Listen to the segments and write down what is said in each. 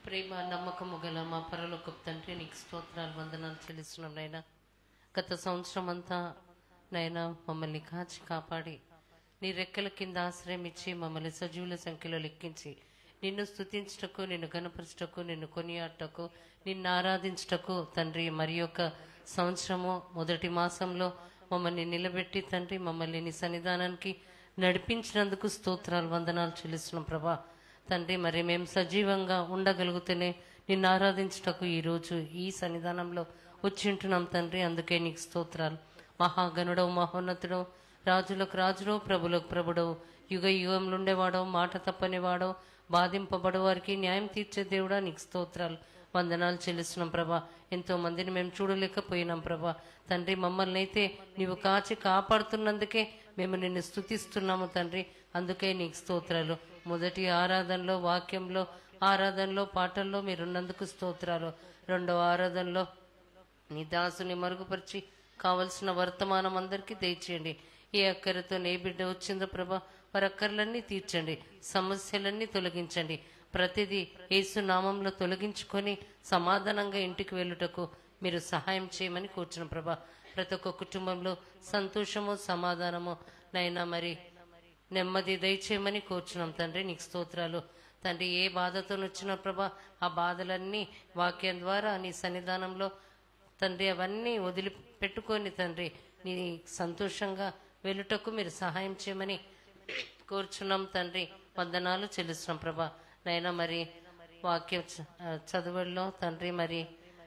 ప్రేమ నమ్మకము గల మా పరలోకపు తండ్రి నీకు స్తోత్రాలు వందనాలు చెల్లిస్తున్నాం నాయన గత సంవత్సరం అంతా నాయన మమ్మల్ని కాచి కాపాడి నీ రెక్కల కింద ఆశ్రయం ఇచ్చి మమ్మల్ని సజీవుల సంఖ్యలో లెక్కించి నిన్ను స్తుతించుటకు నిన్ను గణపరచుటకు నిన్ను కొనియాడటకు నిన్ను ఆరాధించుటకు తండ్రి మరి యొక్క సంవత్సరము మొదటి మాసంలో మమ్మల్ని నిలబెట్టి తండ్రి మమ్మల్ని నీ సన్నిధానానికి నడిపించినందుకు స్తోత్రాలు వందనాలు చెల్లిస్తున్నాం ప్రభా తండ్రి మరి మేము సజీవంగా ఉండగలుగుతూనే నిన్ను ఆరాధించుటకు ఈరోజు ఈ సన్నిధానంలో వచ్చి ఉంటున్నాం తండ్రి అందుకే నీకు స్తోత్రాలు మహాగణుడవు మహోన్నతుడవు రాజులకు రాజుడవు ప్రభులకు ప్రభుడవు యుగ యుగంలో ఉండేవాడవు మాట తప్పనివాడవు బాధింపబడు వారికి న్యాయం తీర్చే దేవుడా నీకు స్తోత్రాలు వందనాలు చెల్లిస్తున్నాం ప్రభా ఎంతో మందిని మేము చూడలేకపోయినాం ప్రభా తండ్రి మమ్మల్ని అయితే నీవు కాచి కాపాడుతున్నందుకే మేము నిన్ను స్తుతిస్తున్నాము తండ్రి అందుకే నీకు స్తోత్రాలు మొదటి ఆరాధనలో వాక్యంలో ఆరాధనలో పాటల్లో మీరున్నందుకు స్తోత్రాలు రెండవ ఆరాధనలో నీ దాసుని మరుగుపరిచి కావలసిన వర్తమానం అందరికీ దయచేయండి ఏ అక్కరతో నే బిడ్డ వచ్చిందో ప్రభా వారి అక్కర్లన్నీ తీర్చండి సమస్యలన్నీ తొలగించండి ప్రతిదీ యేసు నామంలో తొలగించుకొని సమాధానంగా ఇంటికి వెళ్ళుటకు మీరు సహాయం చేయమని కూర్చున్న ప్రభా ప్రతి ఒక్క కుటుంబంలో సంతోషము సమాధానము నైనా మరి నెమ్మది దయచేయమని కోరుచున్నాం తండ్రి నీకు స్తోత్రాలు తండ్రి ఏ బాధతో వచ్చిన ప్రభా ఆ బాధలన్నీ వాక్యం ద్వారా నీ సన్నిధానంలో తండ్రి అవన్నీ వదిలి పెట్టుకొని తండ్రి నీ సంతోషంగా వెళ్ళుటకు మీరు సహాయం చేయమని కోరుచున్నాం తండ్రి వందనాలు చెల్లిస్తున్నాం ప్రభా నైనా మరి వాక్యం చ- ఆ, చదువుల్లో తండ్రి మరి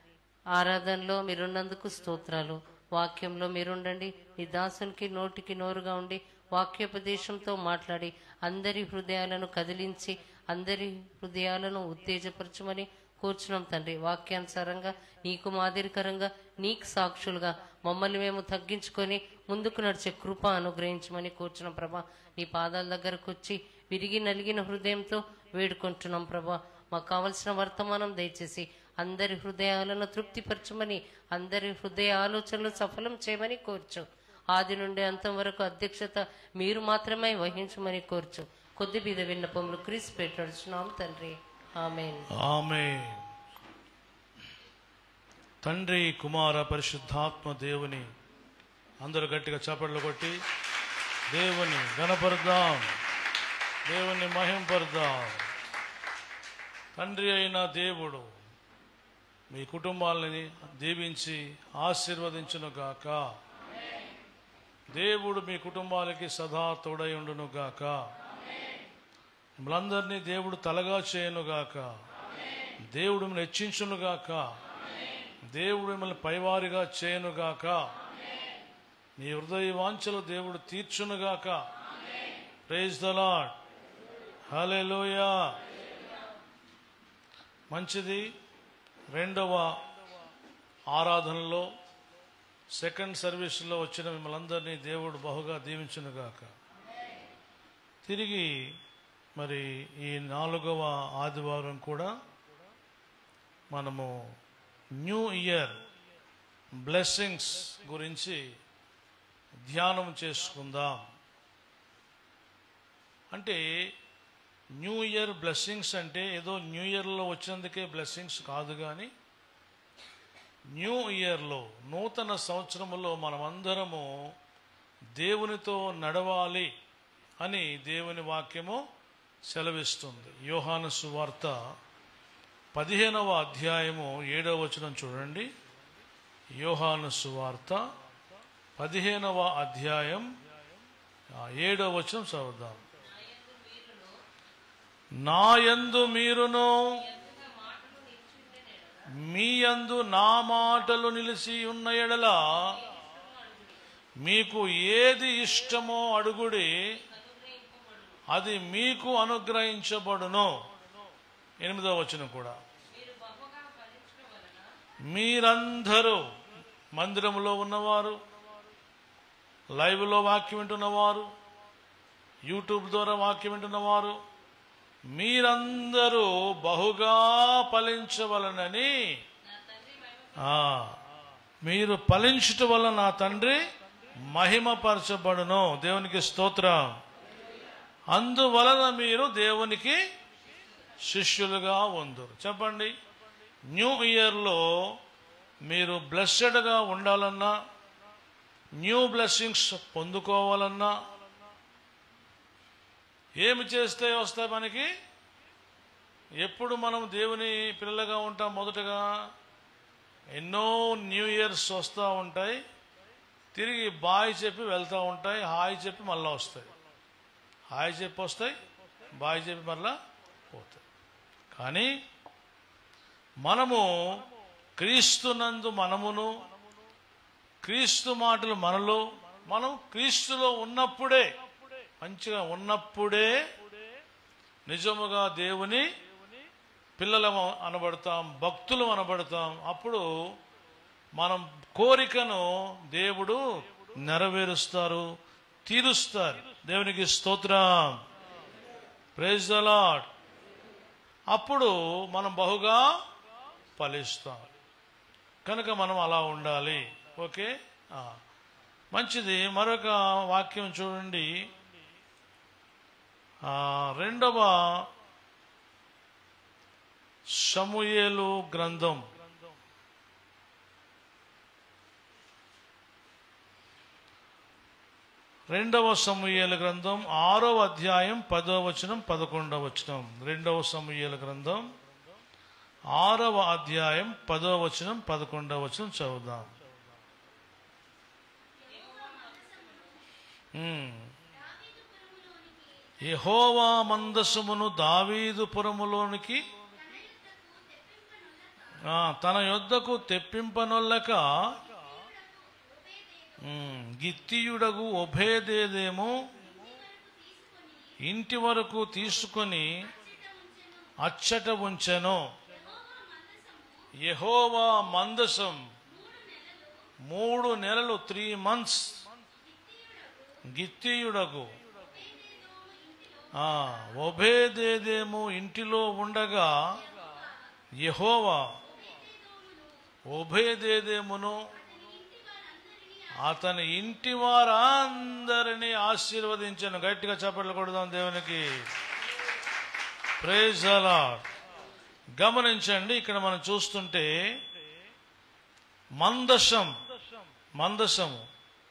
ఆరాధనలో మీరున్నందుకు స్తోత్రాలు వాక్యంలో మీరుండండి నీ దాసునికి నోటికి నోరుగా ఉండి వాక్యోపదేశంతో మాట్లాడి అందరి హృదయాలను కదిలించి అందరి హృదయాలను ఉత్తేజపరచమని కూర్చున్నాం తండ్రి వాక్యానుసారంగా నీకు మాదిరికరంగా నీకు సాక్షులుగా మమ్మల్ని మేము తగ్గించుకొని ముందుకు నడిచే కృప అనుగ్రహించమని కూర్చున్నాం ప్రభా నీ పాదాల దగ్గరకు వచ్చి విరిగి నలిగిన హృదయంతో వేడుకుంటున్నాం ప్రభా మాకు కావలసిన వర్తమానం దయచేసి అందరి హృదయాలను తృప్తిపరచమని అందరి హృదయ ఆలోచనలు సఫలం చేయమని కోర్చు ఆది నుండి అంతం వరకు అధ్యక్షత మీరు మాత్రమే వహించమని కోర్చు కొద్ది మీద విన్నపములు క్రీస్ పెట్టడుచున్నాం తండ్రి ఆమెన్ ఆమె తండ్రి కుమార పరిశుద్ధాత్మ దేవుని అందరూ గట్టిగా చప్పట్లు కొట్టి దేవుని గణపరుద్దాం దేవుని మహింపరుద్దాం తండ్రి అయిన దేవుడు మీ కుటుంబాలని దీవించి ఆశీర్వదించును గాక దేవుడు మీ కుటుంబాలకి సదా తోడై ఉండును గాక మిమ్మల్ందరినీ దేవుడు తలగా చేయనుగాక దేవుడు మిమ్మల్ని హెచ్చించునుగాక దేవుడు మిమ్మల్ని పైవారిగా చేయనుగాక నీ హృదయ వాంఛలు దేవుడు తీర్చునుగాక ప్రైజ్ ద లాడ్ హల్లెలూయా మంచిది రెండవ ఆరాధనలో సెకండ్ సర్వీస్లో వచ్చిన మిమ్మల్ని అందరినీ దేవుడు బహుగా దీవించునుగాక తిరిగి మరి ఈ నాలుగవ ఆదివారం కూడా మనము న్యూ ఇయర్ బ్లెస్సింగ్స్ గురించి ధ్యానం చేసుకుందాం అంటే న్యూ ఇయర్ బ్లెస్సింగ్స్ అంటే ఏదో న్యూ ఇయర్లో వచ్చినందుకే బ్లెస్సింగ్స్ కాదు కానీ న్యూ ఇయర్లో నూతన సంవత్సరములో మనమందరము దేవునితో నడవాలి అని దేవుని వాక్యము సెలవిస్తుంది యోహాను సువార్త పదిహేనవ అధ్యాయము ఏడవ వచనం చూడండి యోహాను సువార్త పదిహేనవ అధ్యాయం ఆ, ఏడవ వచనం చదువుదాం నాయందు మీరును మీ యందు నా మాటలు నిలిచి ఉన్న ఎడల మీకు ఏది ఇష్టమో అడుగుడి అది మీకు అనుగ్రహించబడును ఎనిమిదవ వచనం కూడా మీరందరూ మందిరంలో ఉన్నవారు లైవ్లో వాక్యం వింటున్నవారు యూట్యూబ్ ద్వారా వాక్యం వింటున్నవారు మీరందరూ బహుగా ఫలించవలనని ఆ, మీరు ఫలించుట వల్ల నా తండ్రి మహిమపరచబడును దేవునికి స్తోత్రం అందువలన మీరు దేవునికి శిష్యులుగా ఉందరు చెప్పండి న్యూ ఇయర్లో మీరు బ్లెస్సెడ్గా ఉండాలన్నా న్యూ బ్లెస్సింగ్స్ పొందుకోవాలన్నా ఏమి చేస్తే వస్తాయి మనకి ఎప్పుడు మనం దేవుని పిల్లలుగా ఉంటాం మొదటగా ఎన్నో న్యూ ఇయర్స్ వస్తూ ఉంటాయి తిరిగి బాయ్ చెప్పి వెళ్తూ ఉంటాయి హాయ్ చెప్పి మళ్ళీ వస్తాయి హాయ్ చెప్పి వస్తాయి బాయ్ చెప్పి మళ్ళా పోతాయి కానీ మనము క్రీస్తునందు మనమును క్రీస్తు మాటలు మనలో మనం క్రీస్తులో ఉన్నప్పుడే మంచిగా ఉన్నప్పుడే నిజముగా దేవుని పిల్లలము అనబడతాం భక్తులు అనబడతాం అప్పుడు మనం కోరికను దేవుడు నెరవేరుస్తారు తీరుస్తారు దేవునికి స్తోత్రం ప్రైజ్ ద లాడ్ అప్పుడు మనం బహుగా ఫలిస్తాం కనుక మనం అలా ఉండాలి ఓకే ఆ. మంచిది మరొక వాక్యం చూడండి ఆ, రెండవ సమూయేలు గ్రంథం రెండవ సమూయేల గ్రంథం ఆరవ అధ్యాయం పదవ వచనం పదకొండవ వచనం రెండవ సమూయేల గ్రంథం ఆరవ అధ్యాయం పదవ వచనం పదకొండవ వచనం చదువుదాం ఉమ్. యెహోవా మందసమును దావీదు పురములోనికి ఆ, తన యొద్దకు తెప్పింపనొల్లక ఉమ్, గిత్తియుడగు ఒభేదేదేమో ఇంటి వరకు తీసుకొని అచ్చట ఉంచెను యెహోవా మందసం మూడు నెలలు త్రీ మంత్స్ గిత్తియుడకు ఆ, ఒబేదేదేమో ఇంటిలో ఉండగా యెహోవా ఒబేదేదేమును అతని ఇంటి వారందరినీ ఆశీర్వదించను గట్టిగా చప్పట్లు కొడదాం దేవునికి ప్రేజ్ అలా గమనించండి ఇక్కడ మనం చూస్తుంటే మందసం మందసము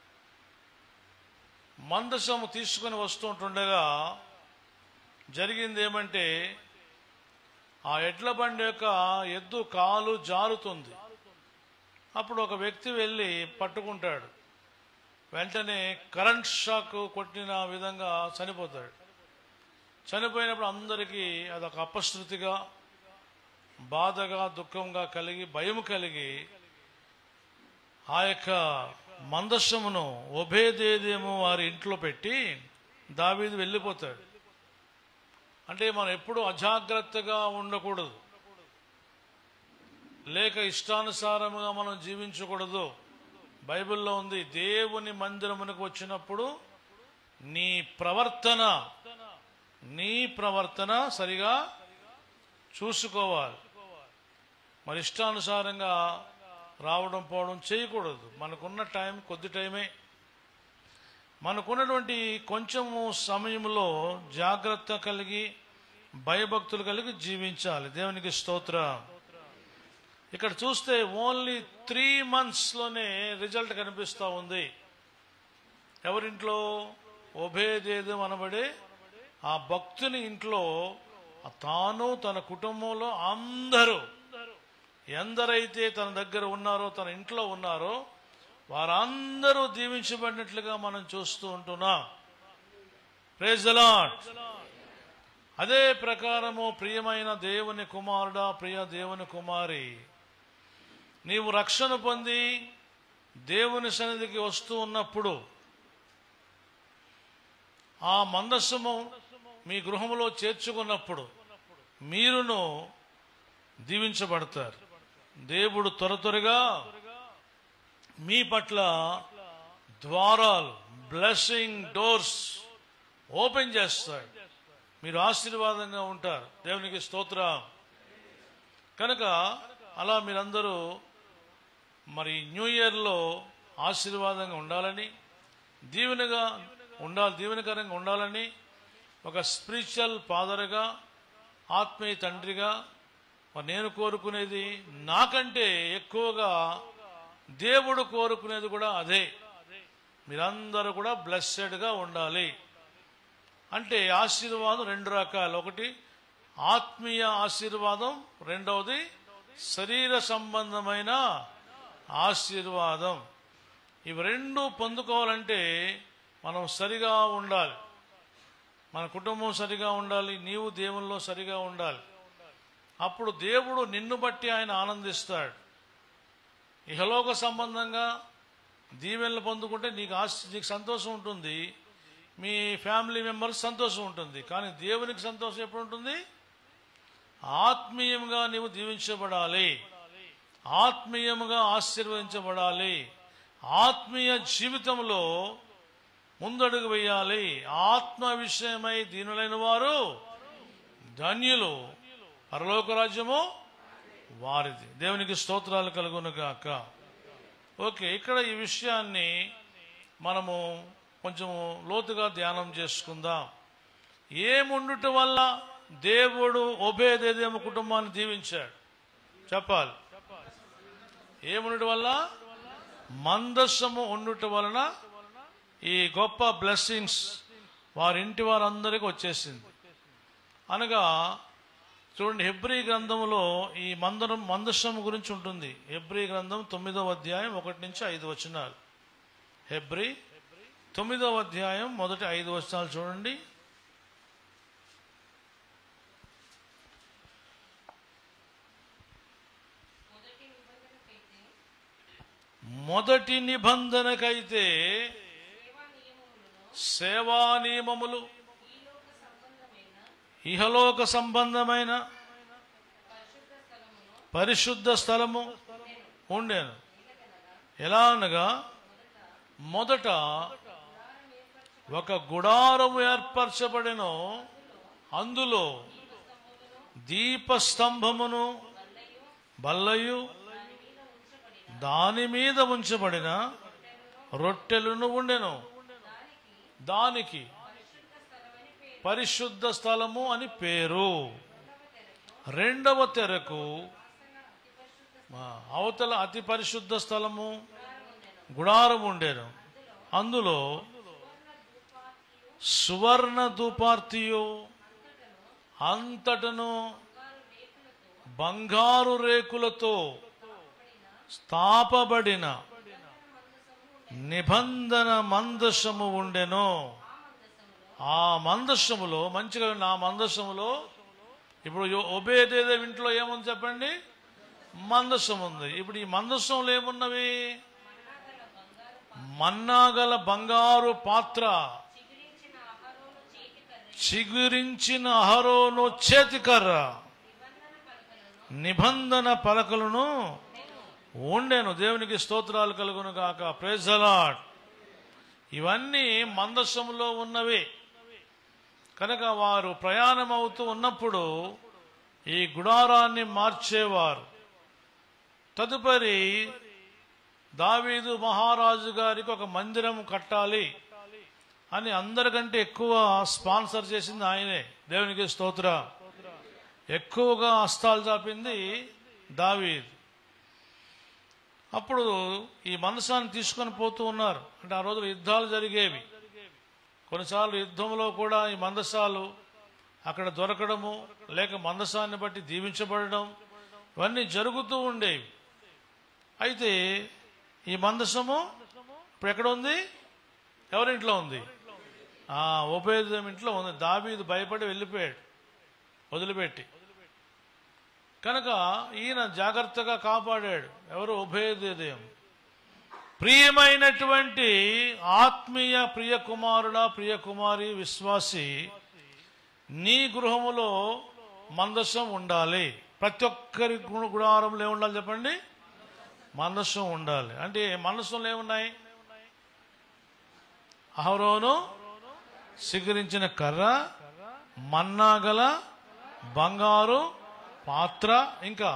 మందసము తీసుకుని వస్తుంటుండగా జరిగింది ఏమంటే ఆ ఎడ్ల బండి యొక్క ఎద్దు కాలు జారుతుంది అప్పుడు ఒక వ్యక్తి వెళ్ళి పట్టుకుంటాడు వెంటనే కరెంట్ షాక్ కొట్టిన విధంగా చనిపోతాడు చనిపోయినప్పుడు అందరికీ అదొక అపశృతిగా బాధగా దుఃఖంగా కలిగి భయం కలిగి ఆ యొక్క మందస్సమును ఒబేదేదేమో వారి ఇంట్లో పెట్టి దావీదు వెళ్ళిపోతాడు అంటే మనం ఎప్పుడూ అజాగ్రత్తగా ఉండకూడదు లేక ఇష్టానుసారముగా మనం జీవించకూడదు బైబిల్లో ఉంది దేవుని మందిరమునకు వచ్చినప్పుడు నీ ప్రవర్తన నీ ప్రవర్తన సరిగా చూసుకోవాలి మరి ఇష్టానుసారంగా రావడం పోవడం చేయకూడదు మనకున్న టైం కొద్ది టైమే మనకున్నటువంటి కొంచెము సమయంలో జాగ్రత్త కలిగి భయభక్తులు కలిగి జీవించాలి దేవునికి స్తోత్రం ఇక్కడ చూస్తే ఓన్లీ త్రీ మంత్స్లోనే రిజల్ట్ కనిపిస్తూ ఉంది ఎవరింట్లో ఒబేదేదు అనబడే ఆ భక్తుని ఇంట్లో తాను తన కుటుంబంలో అందరూ ఎందరైతే తన దగ్గర ఉన్నారో తన ఇంట్లో ఉన్నారో వారందరూ దీవించబడినట్లుగా మనం చూస్తూ ఉంటున్నాం ప్రేజ్ లాడ్ అదే ప్రకారము ప్రియమైన దేవుని కుమారుడా ప్రియ దేవుని కుమారి నీవు రక్షణ పొంది దేవుని సన్నిధికి వస్తూ ఉన్నప్పుడు ఆ మందస్సము మీ గృహములో చేర్చుకున్నప్పుడు మీరును దీవించబడతారు దేవుడు త్వర త్వరగా మీ పట్ల ద్వారాలు బ్లెస్సింగ్ డోర్స్ ఓపెన్ చేస్తాడు మీరు ఆశీర్వాదంగా ఉంటారు దేవునికి స్తోత్రం కనుక అలా మీరందరూ మరి న్యూ ఇయర్లో ఆశీర్వాదంగా ఉండాలని దీవెనగా ఉండాలి దీవెనకరంగా ఉండాలని ఒక స్పిరిచువల్ ఫాదర్గా ఆత్మీయ తండ్రిగా మరి నేను కోరుకునేది నాకంటే ఎక్కువగా దేవుడు కోరుకునేది కూడా అదే మీరందరూ కూడా బ్లెస్సెడ్గా ఉండాలి అంటే ఆశీర్వాదం రెండు రకాలు ఒకటి ఆత్మీయ ఆశీర్వాదం రెండవది శరీర సంబంధమైన ఆశీర్వాదం ఇవి రెండు పొందుకోవాలంటే మనం సరిగా ఉండాలి మన కుటుంబం సరిగా ఉండాలి నీవు దేవుల్లో సరిగా ఉండాలి అప్పుడు దేవుడు నిన్ను బట్టి ఆయన ఆనందిస్తాడు ఇహలోక సంబంధంగా దీవెనలు పొందుకుంటే నీకు ఆశ నీకు సంతోషం ఉంటుంది మీ ఫ్యామిలీ మెంబర్స్ సంతోషం ఉంటుంది కానీ దేవునికి సంతోషం ఎప్పుడు ఉంటుంది ఆత్మీయంగా నీవు దీవించబడాలి ఆత్మీయంగా ఆశీర్వదించబడాలి ఆత్మీయ జీవితంలో ముందడుగు వేయాలి ఆత్మ విషయమై దీనులైన వారు ధన్యులు పరలోక రాజ్యము వారిది దేవునికి స్తోత్రాలు కలుగును గాక ఓకే ఇక్కడ ఈ విషయాన్ని మనము కొంచెం లోతుగా ధ్యానం చేసుకుందాం ఏముండుట వల్ల దేవుడు ఒబేదేదేమో కుటుంబాన్ని దీవించాడు చెప్పాలి ఏముండుట వల్ల మందస్సము ఉండుట వలన ఈ గొప్ప బ్లెస్సింగ్స్ వారి ఇంటి వారందరికీ వచ్చేసింది అనగా చూడండి హెబ్రీ గ్రంథంలో ఈ మందరం మందస్సము గురించి ఉంటుంది హెబ్రీ గ్రంథం తొమ్మిదవ అధ్యాయం ఒకటి నుంచి ఐదు వచనాలు హెబ్రీ తొమ్మిదవ అధ్యాయం మొదటి ఐదు వచనాలు చూడండి మొదటి నిబంధనకైతే సేవా నియమములు ఇహలోక సంబంధమైన పరిశుద్ధ స్థలము ఉండేను ఎలా అనగా మొదట ఒక గుడారము ఏర్పరచబడెను అందులో దీపస్తంభమును బల్లయు దాని మీద ఉంచబడిన రొట్టెలను ఉండెను దానికి పరిశుద్ధ స్థలము అని పేరు రెండవ తెరకు ఆ, అవతల అతి పరిశుద్ధ స్థలము గుడారం ఉండేను అందులో సువర్ణ ధూపార్తియు అంతటను బంగారు రేకులతో స్థాపబడిన నిబంధన మందసము ఉండెను ఆ మందస్సములో మంచిగా ఉన్న ఆ మందస్సములో ఇప్పుడు ఒబేదేదే ఇంట్లో ఏముంది చెప్పండి మందస్సం ఉంది ఇప్పుడు ఈ మందస్సంలో ఏమున్నవి మన్నాగల బంగారు పాత్ర చిగురించిన అహరోను చేతికర్ర నిబంధన పలకలను ఉండేను దేవునికి స్తోత్రాలు కలుగును గాక ప్రేజలాడ్ ఇవన్నీ మందస్సములో ఉన్నవి కనుక వారు ప్రయాణం అవుతూ ఉన్నప్పుడు ఈ గుడారాన్ని మార్చేవారు తదుపరి దావీదు మహారాజు గారికి ఒక మందిరం కట్టాలి అని అందరికంటే ఎక్కువ స్పాన్సర్ చేసింది ఆయనే దేవునికి స్తోత్ర ఎక్కువగా హస్తాలు చాపింది దావీద్ అప్పుడు ఈ మనసాన్ని తీసుకొని పోతూ ఉన్నారు అంటే ఆ రోజులు యుద్ధాలు జరిగేవి కొన్నిసార్లు యుద్ధంలో కూడా ఈ మందసాలు అక్కడ దొరకడము లేక మందసాన్ని బట్టి దీవించబడడం ఇవన్నీ జరుగుతూ ఉండేవి అయితే ఈ మందసము ఇప్పుడు ఎక్కడ ఉంది ఎవరింట్లో ఉంది ఆ ఉపయోగం ఇంట్లో ఉంది దాబీదు భయపడి వెళ్ళిపోయాడు వదిలిపెట్టి కనుక ఈయన జాగ్రత్తగా కాపాడాడు ఎవరు ఉభయోదయం ప్రియమైనటువంటి ఆత్మీయ ప్రియ కుమారుడా ప్రియ కుమారి విశ్వాసి నీ గృహములో మందస్సం ఉండాలి ప్రతి ఒక్కరి గు- గుడారంలో ఏముండాలి చెప్పండి మందస్సం ఉండాలి అంటే మందస్సంలో ఏమున్నాయి అహరోను సిగురించిన కర్ర మన్నాగల బంగారు పాత్ర ఇంకా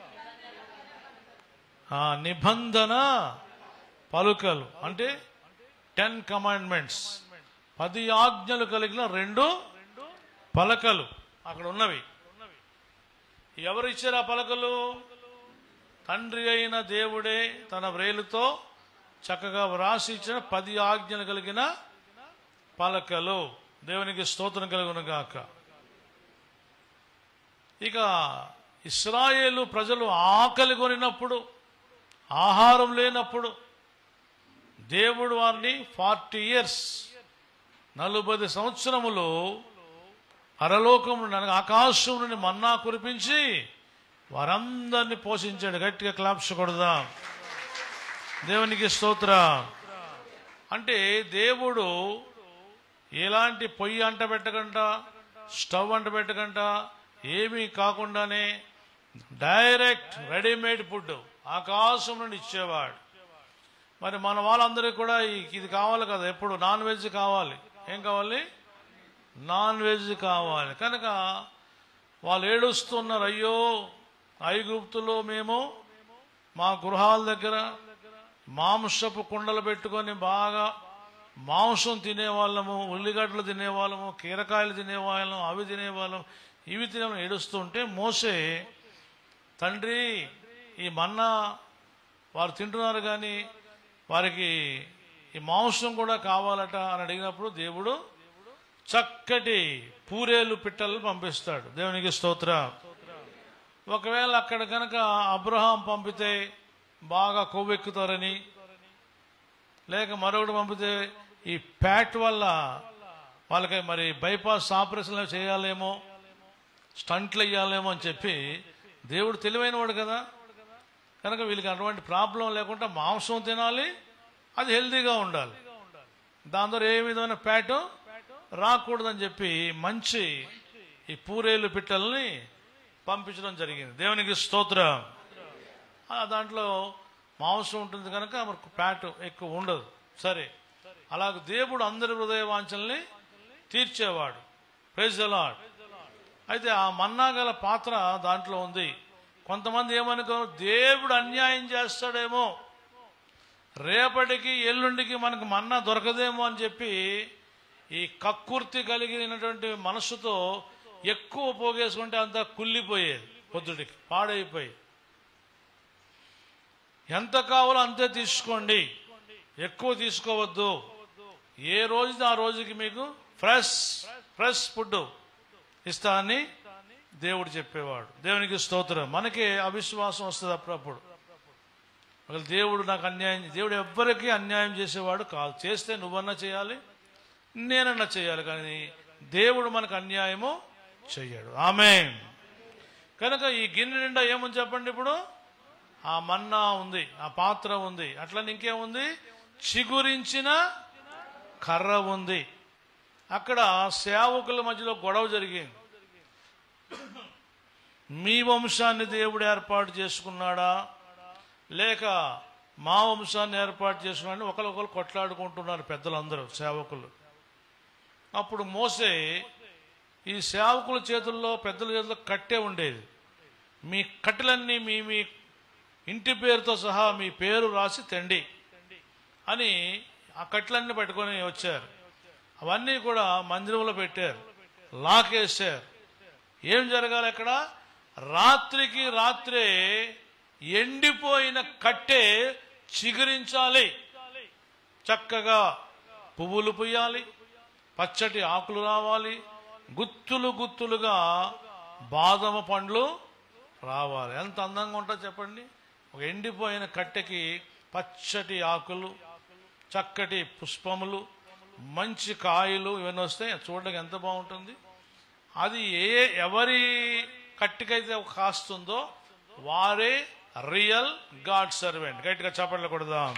ఆ, నిబంధన పలుకలు అంటే టెన్ కమాండ్మెంట్స్ పది ఆజ్ఞలు కలిగిన రెండు పలకలు అక్కడ ఉన్నవి ఎవరు ఇచ్చారు ఆ పలకలు తండ్రి అయిన దేవుడే తన వ్రేలుతో చక్కగా వ్రాసి ఇచ్చిన పది ఆజ్ఞలు కలిగిన పలకలు దేవునికి స్తోత్రం కలుగును గాక ఇక ఇస్రాయేలు ప్రజలు ఆకలి కొనినప్పుడు ఆహారం లేనప్పుడు దేవుడు వారిని ఫార్టీ ఇయర్స్ నలభై సంవత్సరములు పరలోకం నుండి అనగా ఆకాశం నుండి మన్నా కురిపించి వారందరినీ పోషించాడు గట్టిగా క్లాప్స్ కొడదాం దేవునికి స్తోత్ర అంటే దేవుడు ఎలాంటి పొయ్యి అంట పెట్టకుండా స్టవ్ అంట పెట్టకుండా ఏమీ కాకుండానే డైరెక్ట్ రెడీమేడ్ ఫుడ్ ఆకాశం నుండి ఇచ్చేవాడు మరి మన వాళ్ళందరికీ కూడా ఈ- ఇది కావాలి కదా ఎప్పుడు నాన్ వెజ్ కావాలి ఏం కావాలి నాన్ వెజ్ కావాలి కనుక వాళ్ళు ఏడుస్తున్నారు అయ్యో ఐగుప్తులో మేము మా గృహాల దగ్గర మాంసపు కుండలు పెట్టుకొని బాగా మాంసం తినేవాళ్ళము ఉల్లిగడ్డలు తినేవాళ్ళము కీరకాయలు తినేవాళ్ళం అవి తినేవాళ్ళం ఇవి తినే ఏడుస్తుంటే మోసే తండ్రి ఈ మన్నా వారు తింటున్నారు కానీ వారికి ఈ మాంసం కూడా కావాలట అని అడిగినప్పుడు దేవుడు చక్కటి పూరేలు పిట్టలు పంపిస్తాడు దేవునికి స్తోత్ర ఒకవేళ అక్కడ కనుక అబ్రహాం పంపితే బాగా కొవ్వెక్కుతారని లేక మరొకటి పంపితే ఈ ప్యాట్ వల్ల వాళ్ళకి మరి బైపాస్ ఆపరేషన్లు చేయాలేమో స్టంట్లు వేయాలేమో అని చెప్పి దేవుడు తెలివైన వాడు కదా కనుక వీళ్ళకి అటువంటి ప్రాబ్లం లేకుండా మాంసం తినాలి అది హెల్తీగా ఉండాలి దాని ద్వారా ఏ విధమైన ప్యాటు రాకూడదని చెప్పి మంచి ఈ పూరేలు పిట్టల్ని పంపించడం జరిగింది దేవునికి స్తోత్రం ఆ దాంట్లో మాంసం ఉంటుంది కనుక మనకు ప్యాట్ ఎక్కువ ఉండదు సరే అలాగే దేవుడు అందరి హృదయ వాంఛల్ని తీర్చేవాడు ప్రైజ్ అలాడ్ అయితే ఆ మన్నా గల పాత్ర దాంట్లో ఉంది కొంతమంది ఏమనుకో దేవుడు అన్యాయం చేస్తాడేమో రేపటికి ఎల్లుండికి మనకు మన్నా దొరకదేమో అని చెప్పి ఈ కక్కుర్తి కలిగినటువంటి మనసుతో ఎక్కువ పోగేసుకుంటే అంతా కుళ్ళిపోయేది పొద్దుటికి పాడైపోయి ఎంత కావాలో అంతే తీసుకోండి ఎక్కువ తీసుకోవద్దు ఏ రోజు ఆ రోజుకి మీకు ఫ్రెష్ ఫ్రెష్ ఫుడ్ ఇస్తా అని దేవుడు చెప్పేవాడు దేవునికి స్తోత్రం మనకి అవిశ్వాసం వస్తుంది అప్పుడప్పుడు ఒకవేళ దేవుడు నాకు అన్యాయం దేవుడు ఎవ్వరికీ అన్యాయం చేసేవాడు కాదు చేస్తే నువ్వన్నా చేయాలి నేనన్నా చేయాలి కానీ దేవుడు మనకు అన్యాయము చెయ్యడు ఆమె కనుక ఈ గిన్నె నిండా ఏముంది చెప్పండి ఇప్పుడు ఆ మన్నా ఉంది ఆ పాత్ర ఉంది అట్లనే ఇంకేముంది చిగురించిన కర్ర ఉంది అక్కడ సేవకుల మధ్యలో గొడవ జరిగింది మీ వంశాన్ని దేవుడు ఏర్పాటు చేసుకున్నాడా లేక మా వంశాన్ని ఏర్పాటు చేసుకున్నాడని ఒకరికొకరు కొట్లాడుకుంటున్నారు పెద్దలందరూ సేవకులు అప్పుడు మోసే ఈ సేవకుల చేతుల్లో పెద్దల చేతుల్లో కట్టే ఉండేది మీ కట్టెలన్నీ మీ మీ ఇంటి పేరుతో సహా మీ పేరు రాసి తండి అని ఆ కట్టెలన్నీ పట్టుకొని వచ్చారు అవన్నీ కూడా మందిరంలో పెట్టారు లాకేశారు ఏం జరగాలి అక్కడ రాత్రికి రాత్రే ఎండిపోయిన కట్టె చిగురించాలి చక్కగా పువ్వులు పుయ్యాలి పచ్చటి ఆకులు రావాలి గుత్తులు గుత్తులుగా బాదమ పండ్లు రావాలి ఎంత అందంగా ఉంటుందో చెప్పండి ఒక ఎండిపోయిన కట్టెకి పచ్చటి ఆకులు చక్కటి పుష్పములు మంచి కాయలు ఇవన్నీ వస్తాయి చూడడానికి ఎంత బాగుంటుంది అది ఏ ఎవరి కట్టికైతే కాస్తుందో వారే రియల్ గాడ్ సర్వెంట్ గట్టిగా చప్పట్లు కొడదాం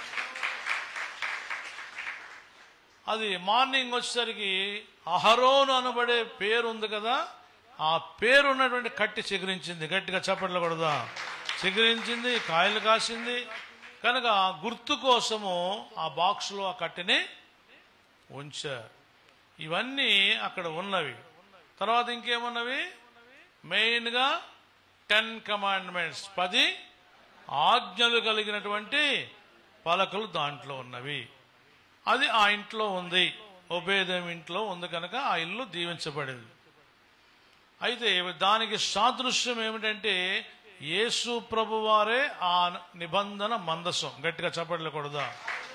అది మార్నింగ్ వచ్చేసరికి అహరోను అనబడే పేరు ఉంది కదా ఆ పేరు ఉన్నటువంటి కట్టి చిగురించింది గట్టిగా చప్పట్లు కొడదాం చిగురించింది కాయలు కాసింది కనుక ఆ గుర్తు కోసము ఆ బాక్స్లో ఆ కట్టిని ఉంచారు ఇవన్నీ అక్కడ ఉన్నవి తర్వాత ఇంకేమున్నవి మెయిన్గా టెన్ కమాండ్మెంట్స్ పది ఆజ్ఞలు కలిగినటువంటి పలకలు దాంట్లో ఉన్నవి అది ఆ ఇంట్లో ఉంది ఒబేదం ఇంట్లో ఉంది కనుక ఆ ఇల్లు దీవించబడింది అయితే దానికి సాదృశ్యం ఏమిటంటే యేసు ప్రభు వారే ఆ నిబంధన మందసం గట్టిగా చెప్పట్లేకూడదా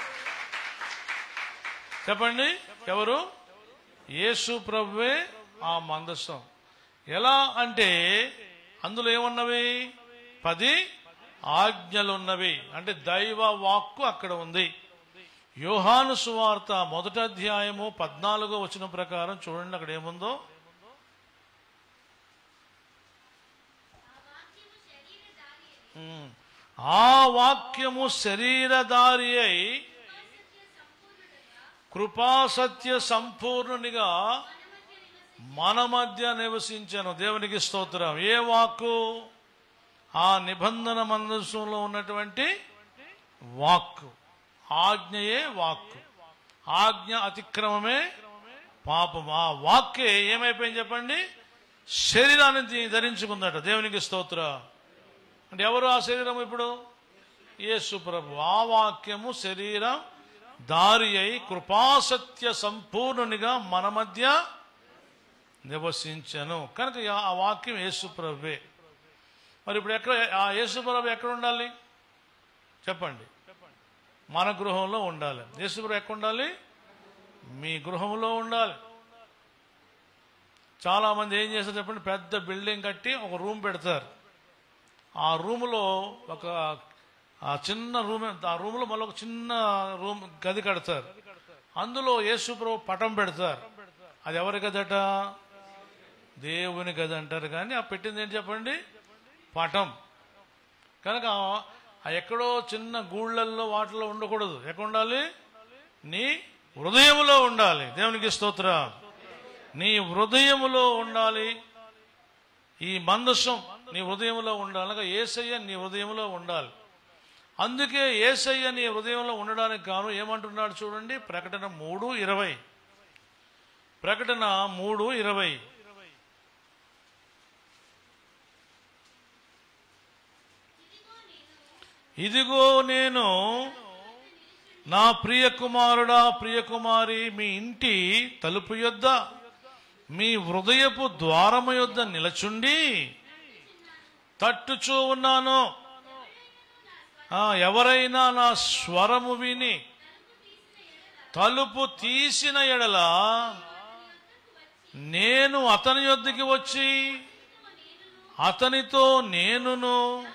చెప్పండి ఎవరు యేసు ప్రభువే ఆ మందసం ఎలా అంటే అందులో ఏమున్నవి పది ఆజ్ఞలు ఉన్నవి అంటే దైవ వాక్కు అక్కడ ఉంది యోహాను సువార్త మొదటి అధ్యాయము పద్నాలుగో వచ్చిన ప్రకారం చూడండి అక్కడ ఏముందో ఉమ్. ఆ వాక్యము శరీరధారి అయి కృపాసత్య సంపూర్ణునిగా మన మధ్య నివసించాను దేవునికి స్తోత్రం ఏ వాక్కు ఆ నిబంధన మందస్సులో ఉన్నటువంటి వాక్కు ఆజ్ఞయే వాక్కు ఆజ్ఞ అతిక్రమమే పాపం ఆ వాక్యే ఏమైపోయింది చెప్పండి శరీరాన్ని ధి- ధరించుకుందట దేవునికి స్తోత్ర అంటే ఎవరు ఆ శరీరం ఇప్పుడు యేసు ప్రభు ఆ వాక్యము శరీరం దారి అయి కృపాసత్య సంపూర్ణునిగా మన మధ్య నివసించను కనుక ఆ వాక్యం యేసు ప్రభువే మరి ఇప్పుడు ఎక్కడ ఆ యేసు ప్రభు ఎక్కడ ఉండాలి చెప్పండి మన గృహంలో ఉండాలి యేసు ప్రభు ఎక్కడ ఉండాలి మీ గృహంలో ఉండాలి చాలా మంది ఏం చేస్తారు చెప్పండి పెద్ద బిల్డింగ్ కట్టి ఒక రూమ్ పెడతారు ఆ రూములో ఒక ఆ చిన్న రూమ్ ఆ రూమ్లో మళ్ళీ ఒక చిన్న రూమ్ గది కడతారు అందులో యేసుప్రభు పటం పెడతారు అది ఎవరి గదట దేవుని గది అంటారు కానీ ఆ పెట్టింది ఏంటి చెప్పండి పటం కనుక ఆ ఎక్కడో చిన్న గూళ్ళల్లో వాటిలో ఉండకూడదు ఎక్కడ ఉండాలి నీ హృదయములో ఉండాలి దేవునికి స్తోత్ర నీ హృదయములో ఉండాలి ఈ మందసం నీ హృదయంలో ఉండాలి అనగా ఏసయ్య నీ హృదయంలో ఉండాలి అందుకే ఏసయ్య నీ హృదయంలో ఉండడానికి గాను ఏమంటున్నాడు చూడండి ప్రకటన మూడు ఇరవై ప్రకటన మూడు ఇరవై ఇదిగో నేను నా ప్రియ కుమారుడా ప్రియ కుమారి మీ ఇంటి తలుపు యొద్ద మీ హృదయపు ద్వారము యొద్ద నిలచుండి తట్టుచూ ఉన్నాను ఆ, ఎవరైనా నా స్వరము విని తలుపు తీసిన ఎడల నేను అతని యొద్దకి వచ్చి అతనితో నేనును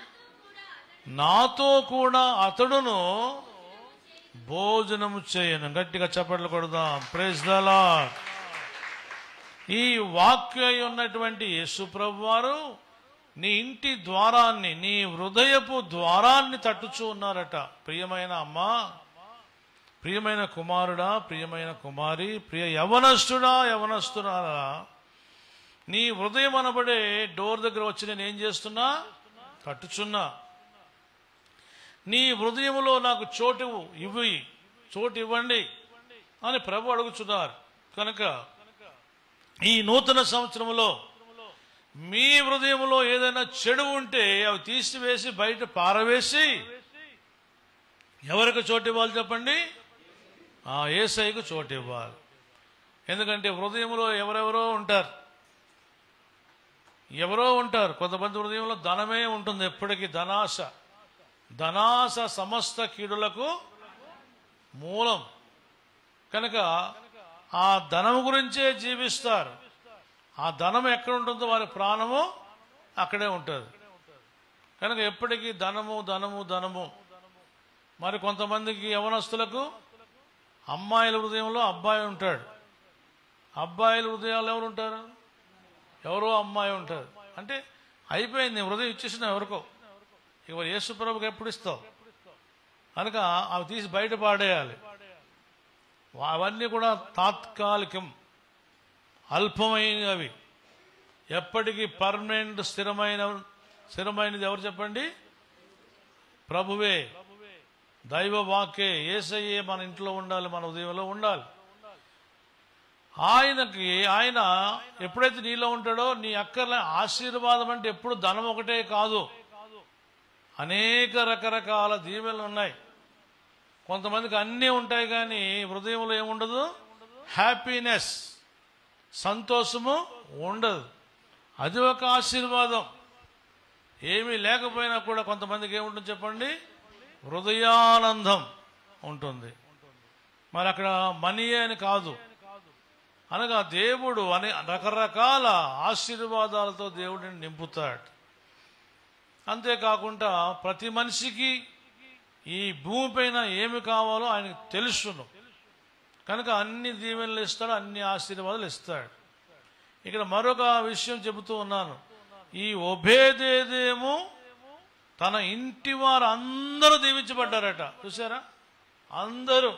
నాతో కూడా అతడును భోజనము చేయను గట్టిగా చప్పట్లు కొడదాం ప్రైజ్ ద లార్డ్ ఈ వాక్య అయి ఉన్నటువంటి యేసు ప్రభు వారు నీ ఇంటి ద్వారాన్ని నీ హృదయపు ద్వారాన్ని తట్టుచూ ఉన్నారట ప్రియమైన అమ్మా ప్రియమైన కుమారుడా ప్రియమైన కుమారి ప్రియ యవనస్తుడా యవనస్తురాలా నీ హృదయం అనబడే డోర్ దగ్గర వచ్చి నేను ఏం చేస్తున్నా తట్టుచున్నా నీ హృదయములో నాకు చోటు ఇవ్వి చోటు ఇవ్వండి అని ప్రభు అడుగుచున్నారు కనుక ఈ నూతన సంవత్సరంలో మీ హృదయంలో ఏదైనా చెడు ఉంటే అవి తీసివేసి బయట పారవేసి ఎవరికి చోటు ఇవ్వాలి చెప్పండి ఆ ఏసైకు చోటు ఇవ్వాలి ఎందుకంటే హృదయంలో ఎవరెవరో ఉంటారు ఎవరో ఉంటారు కొంతమంది హృదయంలో ధనమే ఉంటుంది ఎప్పటికీ ధనాశ ధనాశ సమస్త కీడులకు మూలం కనుక ఆ ధనం గురించే జీవిస్తారు ఆ ధనం ఎక్కడ ఉంటుందో వారి ప్రాణము అక్కడే ఉంటుంది కనుక ఎప్పటికీ ధనము ధనము ధనము మరి కొంతమందికి యవనస్తులకు అమ్మాయిల హృదయంలో అబ్బాయి ఉంటాడు అబ్బాయిల హృదయాలు ఎవరు ఉంటారు ఎవరో అమ్మాయి ఉంటారు అంటే అయిపోయింది నీ హృదయం ఇచ్చేసిన ఎవరికో ఇక యేసుప్రభుకి ఎప్పుడు ఇస్తావు కనుక అవి తీసి బయట పాడేయాలి అవన్నీ కూడా తాత్కాలికం అల్పమైనవి ఎప్పటికీ పర్మనెంట్ స్థిరమైన స్థిరమైనది ఎవరు చెప్పండి ప్రభువే దైవ వాక్యే ఏసయ్యే మన ఇంట్లో ఉండాలి మన ఉదయంలో ఉండాలి ఆయనకి ఆయన ఎప్పుడైతే నీలో ఉంటాడో నీ అక్కర్లే ఆశీర్వాదం అంటే ఎప్పుడు ధనం ఒకటే కాదు అనేక రకరకాల దీవెనలు ఉన్నాయి కొంతమందికి అన్నీ ఉంటాయి కానీ హృదయంలో ఏముండదు హ్యాపీనెస్ సంతోషము ఉండదు అది ఒక ఆశీర్వాదం ఏమీ లేకపోయినా కూడా కొంతమందికి ఏముంటుంది చెప్పండి హృదయానందం ఉంటుంది మరి అక్కడ మనీ అని కాదు అనగా దేవుడు అనే రకరకాల ఆశీర్వాదాలతో దేవుడిని నింపుతాడు అంతేకాకుండా ప్రతి మనిషికి ఈ భూమిపైన ఏమి కావాలో ఆయనకు తెలుసును కనుక అన్ని దీవెనలు ఇస్తాడు అన్ని ఆశీర్వాదాలు ఇస్తాడు ఇక్కడ మరొక విషయం చెబుతూ ఉన్నాను ఈ ఒబేదేదేమో తన ఇంటి వారు అందరూ దీవించబడ్డారట చూసారా అందరూ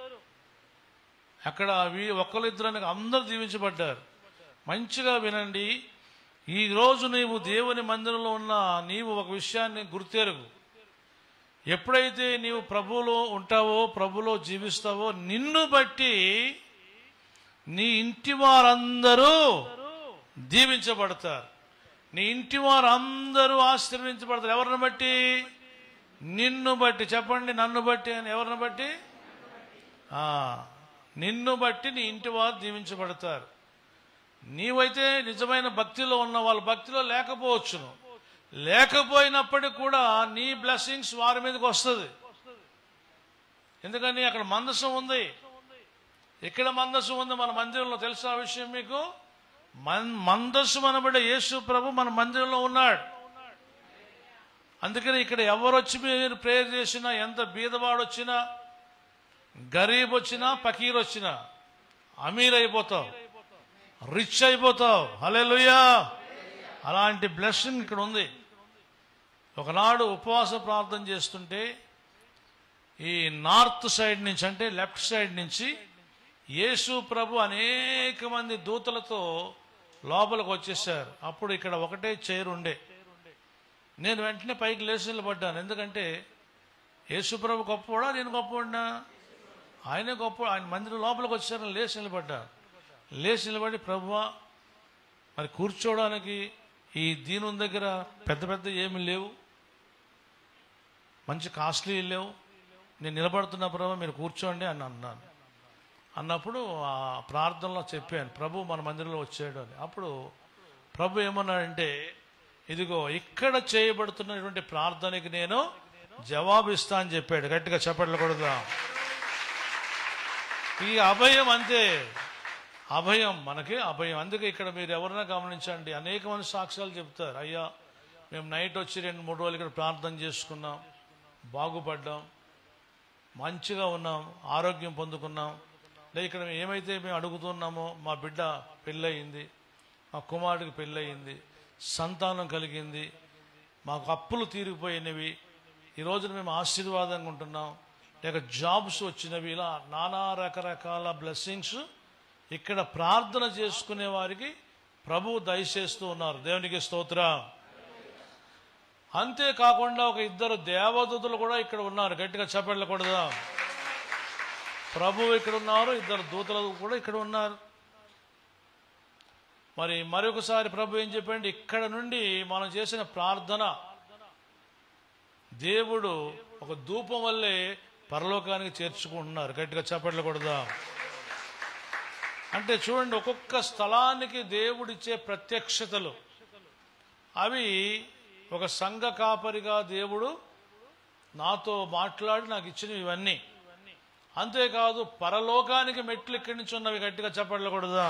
అక్కడ వీ ఒక్కరిద్దరని అందరూ దీవించబడ్డారు మంచిగా వినండి ఈ రోజు నీవు దేవుని మందిరంలో ఉన్న నీవు ఒక విషయాన్ని గుర్తెరుగు ఎప్పుడైతే నీవు ప్రభువులో ఉంటావో ప్రభులో జీవిస్తావో నిన్ను బట్టి నీ ఇంటి వారందరూ దీవించబడతారు నీ ఇంటి వారందరూ ఆశీర్వించబడతారు ఎవరిని బట్టి నిన్ను బట్టి చెప్పండి నన్ను బట్టి అని ఎవరిని బట్టి ఆ, నిన్ను బట్టి నీ ఇంటి వారు దీవించబడతారు నీవైతే నిజమైన భక్తిలో ఉన్న వాళ్ళ భక్తిలో లేకపోవచ్చును లేకపోయినప్పటికీ కూడా నీ బ్లెస్సింగ్స్ వారి మీదకి వస్తుంది ఎందుకని అక్కడ మందసం ఉంది ఇక్కడ మందసం ఉంది మన మందిరంలో తెలుసా ఆ విషయం మీకు మన్ మందస్సు అనబడే యేసు ప్రభు మన మందిరంలో ఉన్నాడు అందుకని ఇక్కడ ఎవరు వచ్చి మీరు ప్రేయర్ చేసినా ఎంత బీదవాడు వచ్చినా గరీబ్ వచ్చినా పకీర్ వచ్చినా అమీర్ అయిపోతావు రిచ్ అయిపోతావు హలే అలాంటి బ్లెస్సింగ్ ఇక్కడ ఉంది ఒకనాడు ఉపవాస ప్రార్థన చేస్తుంటే ఈ నార్త్ సైడ్ నుంచి అంటే లెఫ్ట్ సైడ్ నుంచి యేసు ప్రభు అనేక మంది దూతలతో లోపలికి వచ్చేసారు అప్పుడు ఇక్కడ ఒకటే చైర్ ఉండే నేను వెంటనే పైకి లేచి నిలబడ్డాను ఎందుకంటే యేసు ప్రభు గొప్పవాడా నేను గొప్పవాడినా ఆయనే గొప్ప ఆయన మందిరం లోపలికి వచ్చారని లేచి నిలబడ్డాను లేచి నిలబడి ప్రభువా మరి కూర్చోవడానికి ఈ దీని దగ్గర పెద్ద పెద్ద ఏమి లేవు మంచి కాస్ట్లీ లేవు నేను నిలబడుతున్న ప్రభు మీరు కూర్చోండి అని అన్నాను అన్నప్పుడు ఆ ప్రార్థనలో చెప్పాను ప్రభు మన మందిరంలో వచ్చాడు అని అప్పుడు ప్రభు ఏమన్నాడంటే ఇదిగో ఇక్కడ చేయబడుతున్నటువంటి ప్రార్థనకి నేను జవాబిస్తా అని చెప్పాడు గట్టిగా చెప్పట్లు కొడదాం ఈ అభయం అంతే అభయం మనకి అభయం అందుకే ఇక్కడ మీరు ఎవరైనా గమనించండి అనేక మంది సాక్ష్యాలు చెప్తారు అయ్యా మేము నైట్ వచ్చి రెండు మూడు రోజులు ఇక్కడ ప్రార్థన చేసుకున్నాం బాగుపడ్డాం మంచిగా ఉన్నాం ఆరోగ్యం పొందుకున్నాం లేదా ఇక్కడ మేము ఏమైతే మేము అడుగుతున్నామో మా బిడ్డ పెళ్ళయింది మా కుమారుడికి పెళ్ళయింది సంతానం కలిగింది మాకు అప్పులు తీరిపోయినవి ఈ రోజున మేము ఆశీర్వాదంగా ఉంటున్నాం లేక జాబ్స్ వచ్చినవి ఇలా నానా రకరకాల బ్లెస్సింగ్స్ ఇక్కడ ప్రార్థన చేసుకునే వారికి ప్రభు దయచేస్తూ ఉన్నారు దేవునికి స్తోత్రం అంతేకాకుండా ఒక ఇద్దరు దేవదూతలు కూడా ఇక్కడ ఉన్నారు గట్టిగా చెప్పకూడదా ప్రభు ఇక్కడ ఉన్నారు ఇద్దరు దూతలు కూడా ఇక్కడ ఉన్నారు మరి మరొకసారి ప్రభు ఏం చెప్పండి ఇక్కడ నుండి మనం చేసిన ప్రార్థన దేవుడు ఒక ధూపం వల్లే పరలోకానికి చేర్చుకుంటున్నారు గట్టిగా చప్పట్లు కొడదా అంటే చూడండి ఒక్కొక్క స్థలానికి దేవుడిచ్చే ప్రత్యక్షతలు అవి ఒక సంఘ కాపరిగా దేవుడు నాతో మాట్లాడి నాకు ఇచ్చినవి ఇవన్నీ అంతేకాదు పరలోకానికి మెట్లు ఇక్కడి నుంచి ఉన్నవి గట్టిగా చప్పట్లు కొడదా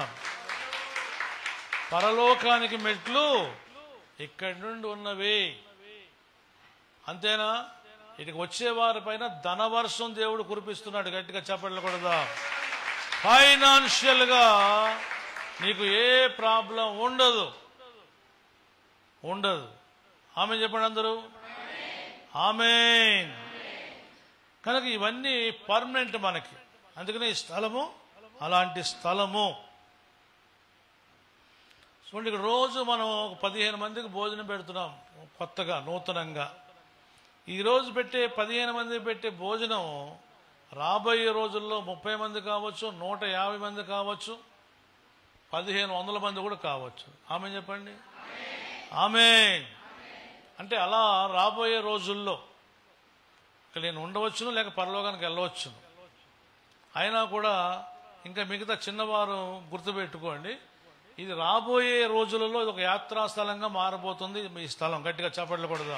పరలోకానికి మెట్లు ఇక్కడి నుండి ఉన్నవి అంతేనా ఇటుకు వచ్చే వారి పైన ధనవర్షం దేవుడు కురిపిస్తున్నాడు గట్టిగా చెప్పట్లు కూడదా ఫైనాన్షియల్ గా నీకు ఏ ప్రాబ్లం ఉండదు ఉండదు ఆమె చెప్పండి అందరూ ఆమె కనుక ఇవన్నీ పర్మనెంట్ మనకి అందుకనే ఈ స్థలము అలాంటి స్థలము చూడండి ఇక్కడ రోజు మనం ఒక పదిహేను మందికి భోజనం పెడుతున్నాం కొత్తగా నూతనంగా ఈ రోజు పెట్టే పదిహేను మంది పెట్టే భోజనం రాబోయే రోజుల్లో ముప్పై మంది కావచ్చు నూట యాభై మంది కావచ్చు పదిహేను వందల మంది కూడా కావచ్చు ఆమె చెప్పండి ఆమె అంటే అలా రాబోయే రోజుల్లో ఇక్కడ నేను ఉండవచ్చును లేక పరలోకానికి వెళ్ళవచ్చును అయినా కూడా ఇంకా మిగతా చిన్నవారు గుర్తుపెట్టుకోండి ఇది రాబోయే రోజులలో ఇది ఒక యాత్రా స్థలంగా మారబోతుంది మీ స్థలం గట్టిగా చప్పట్లు కొడదాం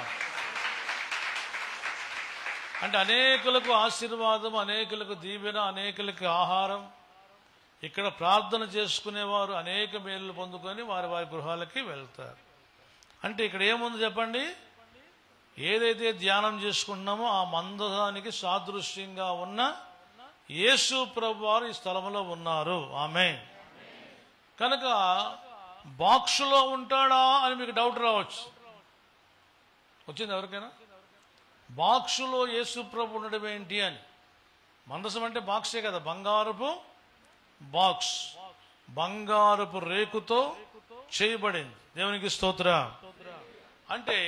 అంటే అనేకులకు ఆశీర్వాదం అనేకులకు దీవెన అనేకులకు ఆహారం ఇక్కడ ప్రార్థన చేసుకునేవారు అనేక మేలు పొందుకొని వారి వారి గృహాలకి వెళ్తారు అంటే ఇక్కడ ఏముంది చెప్పండి ఏదైతే ధ్యానం చేసుకుంటున్నామో ఆ మందసానికి సాదృశ్యంగా ఉన్న యేసు ప్రభు వారు ఈ స్థలంలో ఉన్నారు ఆమె కనుక బాక్సులో ఉంటాడా అని మీకు డౌట్ రావచ్చు వచ్చింది ఎవరికైనా బాక్సులో యేసు ప్రభు ఉండడం ఏంటి అని మందసం అంటే బాక్సే కదా బంగారపు బాక్స్ బంగారపు రేకుతో చేయబడింది దేవునికి స్తోత్ర అంటే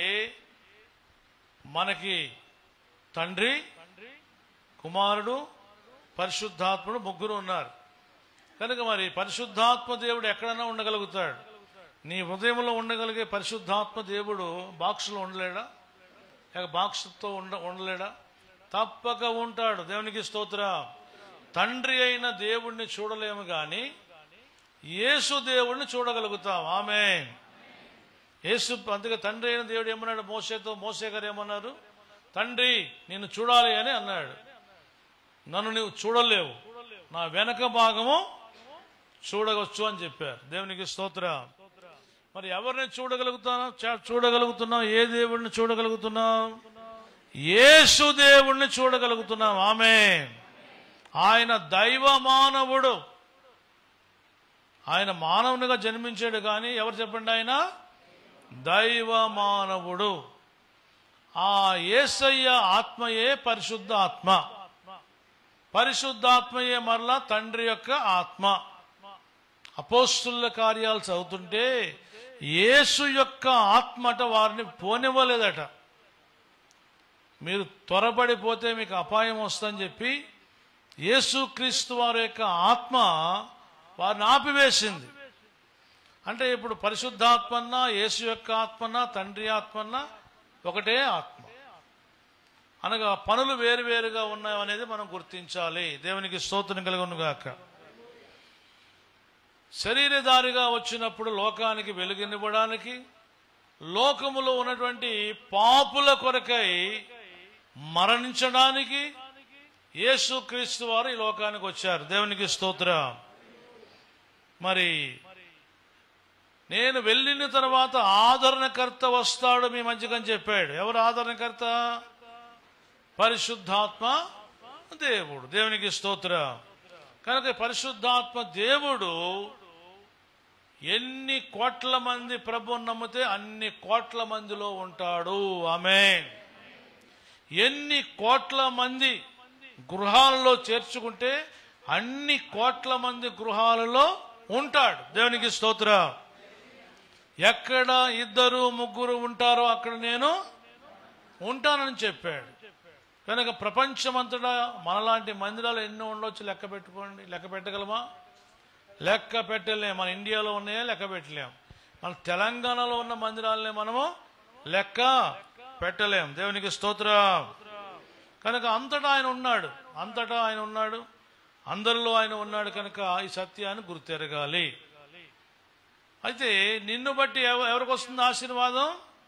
మనకి తండ్రి కుమారుడు పరిశుద్ధాత్ముడు ముగ్గురు ఉన్నారు కనుక మరి పరిశుద్ధాత్మ దేవుడు ఎక్కడైనా ఉండగలుగుతాడు నీ హృదయంలో ఉండగలిగే పరిశుద్ధాత్మ దేవుడు బాక్సులో ఉండలేడా లేక బాక్స్తో ఉండ ఉండలేడా తప్పక ఉంటాడు దేవునికి స్తోత్ర తండ్రి అయిన దేవుణ్ణి చూడలేము గాని యేసు దేవుణ్ణి చూడగలుగుతాం ఆమె యేసు అందుకే తండ్రి అయిన దేవుడు ఏమన్నాడు మోసేతో మోసే గారు ఏమన్నారు తండ్రి నిన్ను చూడాలి అని అన్నాడు నన్ను నువ్వు చూడలేవు నా వెనక భాగము చూడవచ్చు అని చెప్పారు దేవునికి స్తోత్ర మరి ఎవరిని చూడగలుగుతాను చ- చూడగలుగుతున్నాం ఏ దేవుడిని చూడగలుగుతున్నాం యేసు దేవుణ్ణి చూడగలుగుతున్నాం ఆమె ఆయన దైవ మానవుడు ఆయన మానవునిగా జన్మించాడు కానీ ఎవరు చెప్పండి ఆయన దైవ మానవుడు ఆ యేసయ్య ఆత్మయే పరిశుద్ధ ఆత్మ పరిశుద్ధాత్మయే మరలా తండ్రి యొక్క ఆత్మ అపోస్తుల కార్యాలు చదువుతుంటే యేసు యొక్క ఆత్మట వారిని పోనివ్వలేదట మీరు త్వరపడిపోతే మీకు అపాయం వస్తుందని చెప్పి యేసుక్రీస్తు వారి యొక్క ఆత్మ వారిని ఆపివేసింది అంటే ఇప్పుడు పరిశుద్ధాత్మన్న యేసు యొక్క ఆత్మన్న తండ్రి ఆత్మన్న ఒకటే ఆత్మ అనగా పనులు వేరువేరుగా ఉన్నాయి అనేది మనం గుర్తించాలి దేవునికి స్తోత్రం కలుగునుగాక శరీరధారిగా వచ్చినప్పుడు లోకానికి వెలుగునివ్వడానికి లోకములో ఉన్నటువంటి పాపుల కొరకై మరణించడానికి యేసుక్రీస్తు వారు ఈ లోకానికి వచ్చారు దేవునికి స్తోత్ర మరి నేను వెళ్ళిన తర్వాత ఆదరణకర్త వస్తాడు మీ మధ్యకని చెప్పాడు ఎవరు ఆదరణకర్త పరిశుద్ధాత్మ దేవుడు దేవునికి స్తోత్ర కనుక పరిశుద్ధాత్మ దేవుడు ఎన్ని కోట్ల మంది ప్రభుని నమ్మితే అన్ని కోట్ల మందిలో ఉంటాడు ఆమె ఎన్ని కోట్ల మంది గృహాలలో చేర్చుకుంటే అన్ని కోట్ల మంది గృహాలలో ఉంటాడు దేవునికి స్తోత్ర ఎక్కడ ఇద్దరు ముగ్గురు ఉంటారో అక్కడ నేను ఉంటానని చెప్పాడు కనుక ప్రపంచమంతటా మనలాంటి మందిరాలు ఎన్నో ఉండొచ్చు లెక్క పెట్టుకోండి లెక్క పెట్టగలమా లెక్క పెట్టలేం మన ఇండియాలో ఉన్నాయే లెక్క పెట్టలేం మన తెలంగాణలో ఉన్న మందిరాలనే మనము లెక్క పెట్టలేం దేవునికి స్తోత్రం కనుక అంతటా ఆయన ఉన్నాడు అంతటా ఆయన ఉన్నాడు అందరిలో ఆయన ఉన్నాడు కనుక ఈ సత్యాన్ని గుర్తెరగాలి అయితే నిన్ను బట్టి ఎవ- ఎవరికి వస్తుంది ఆశీర్వాదం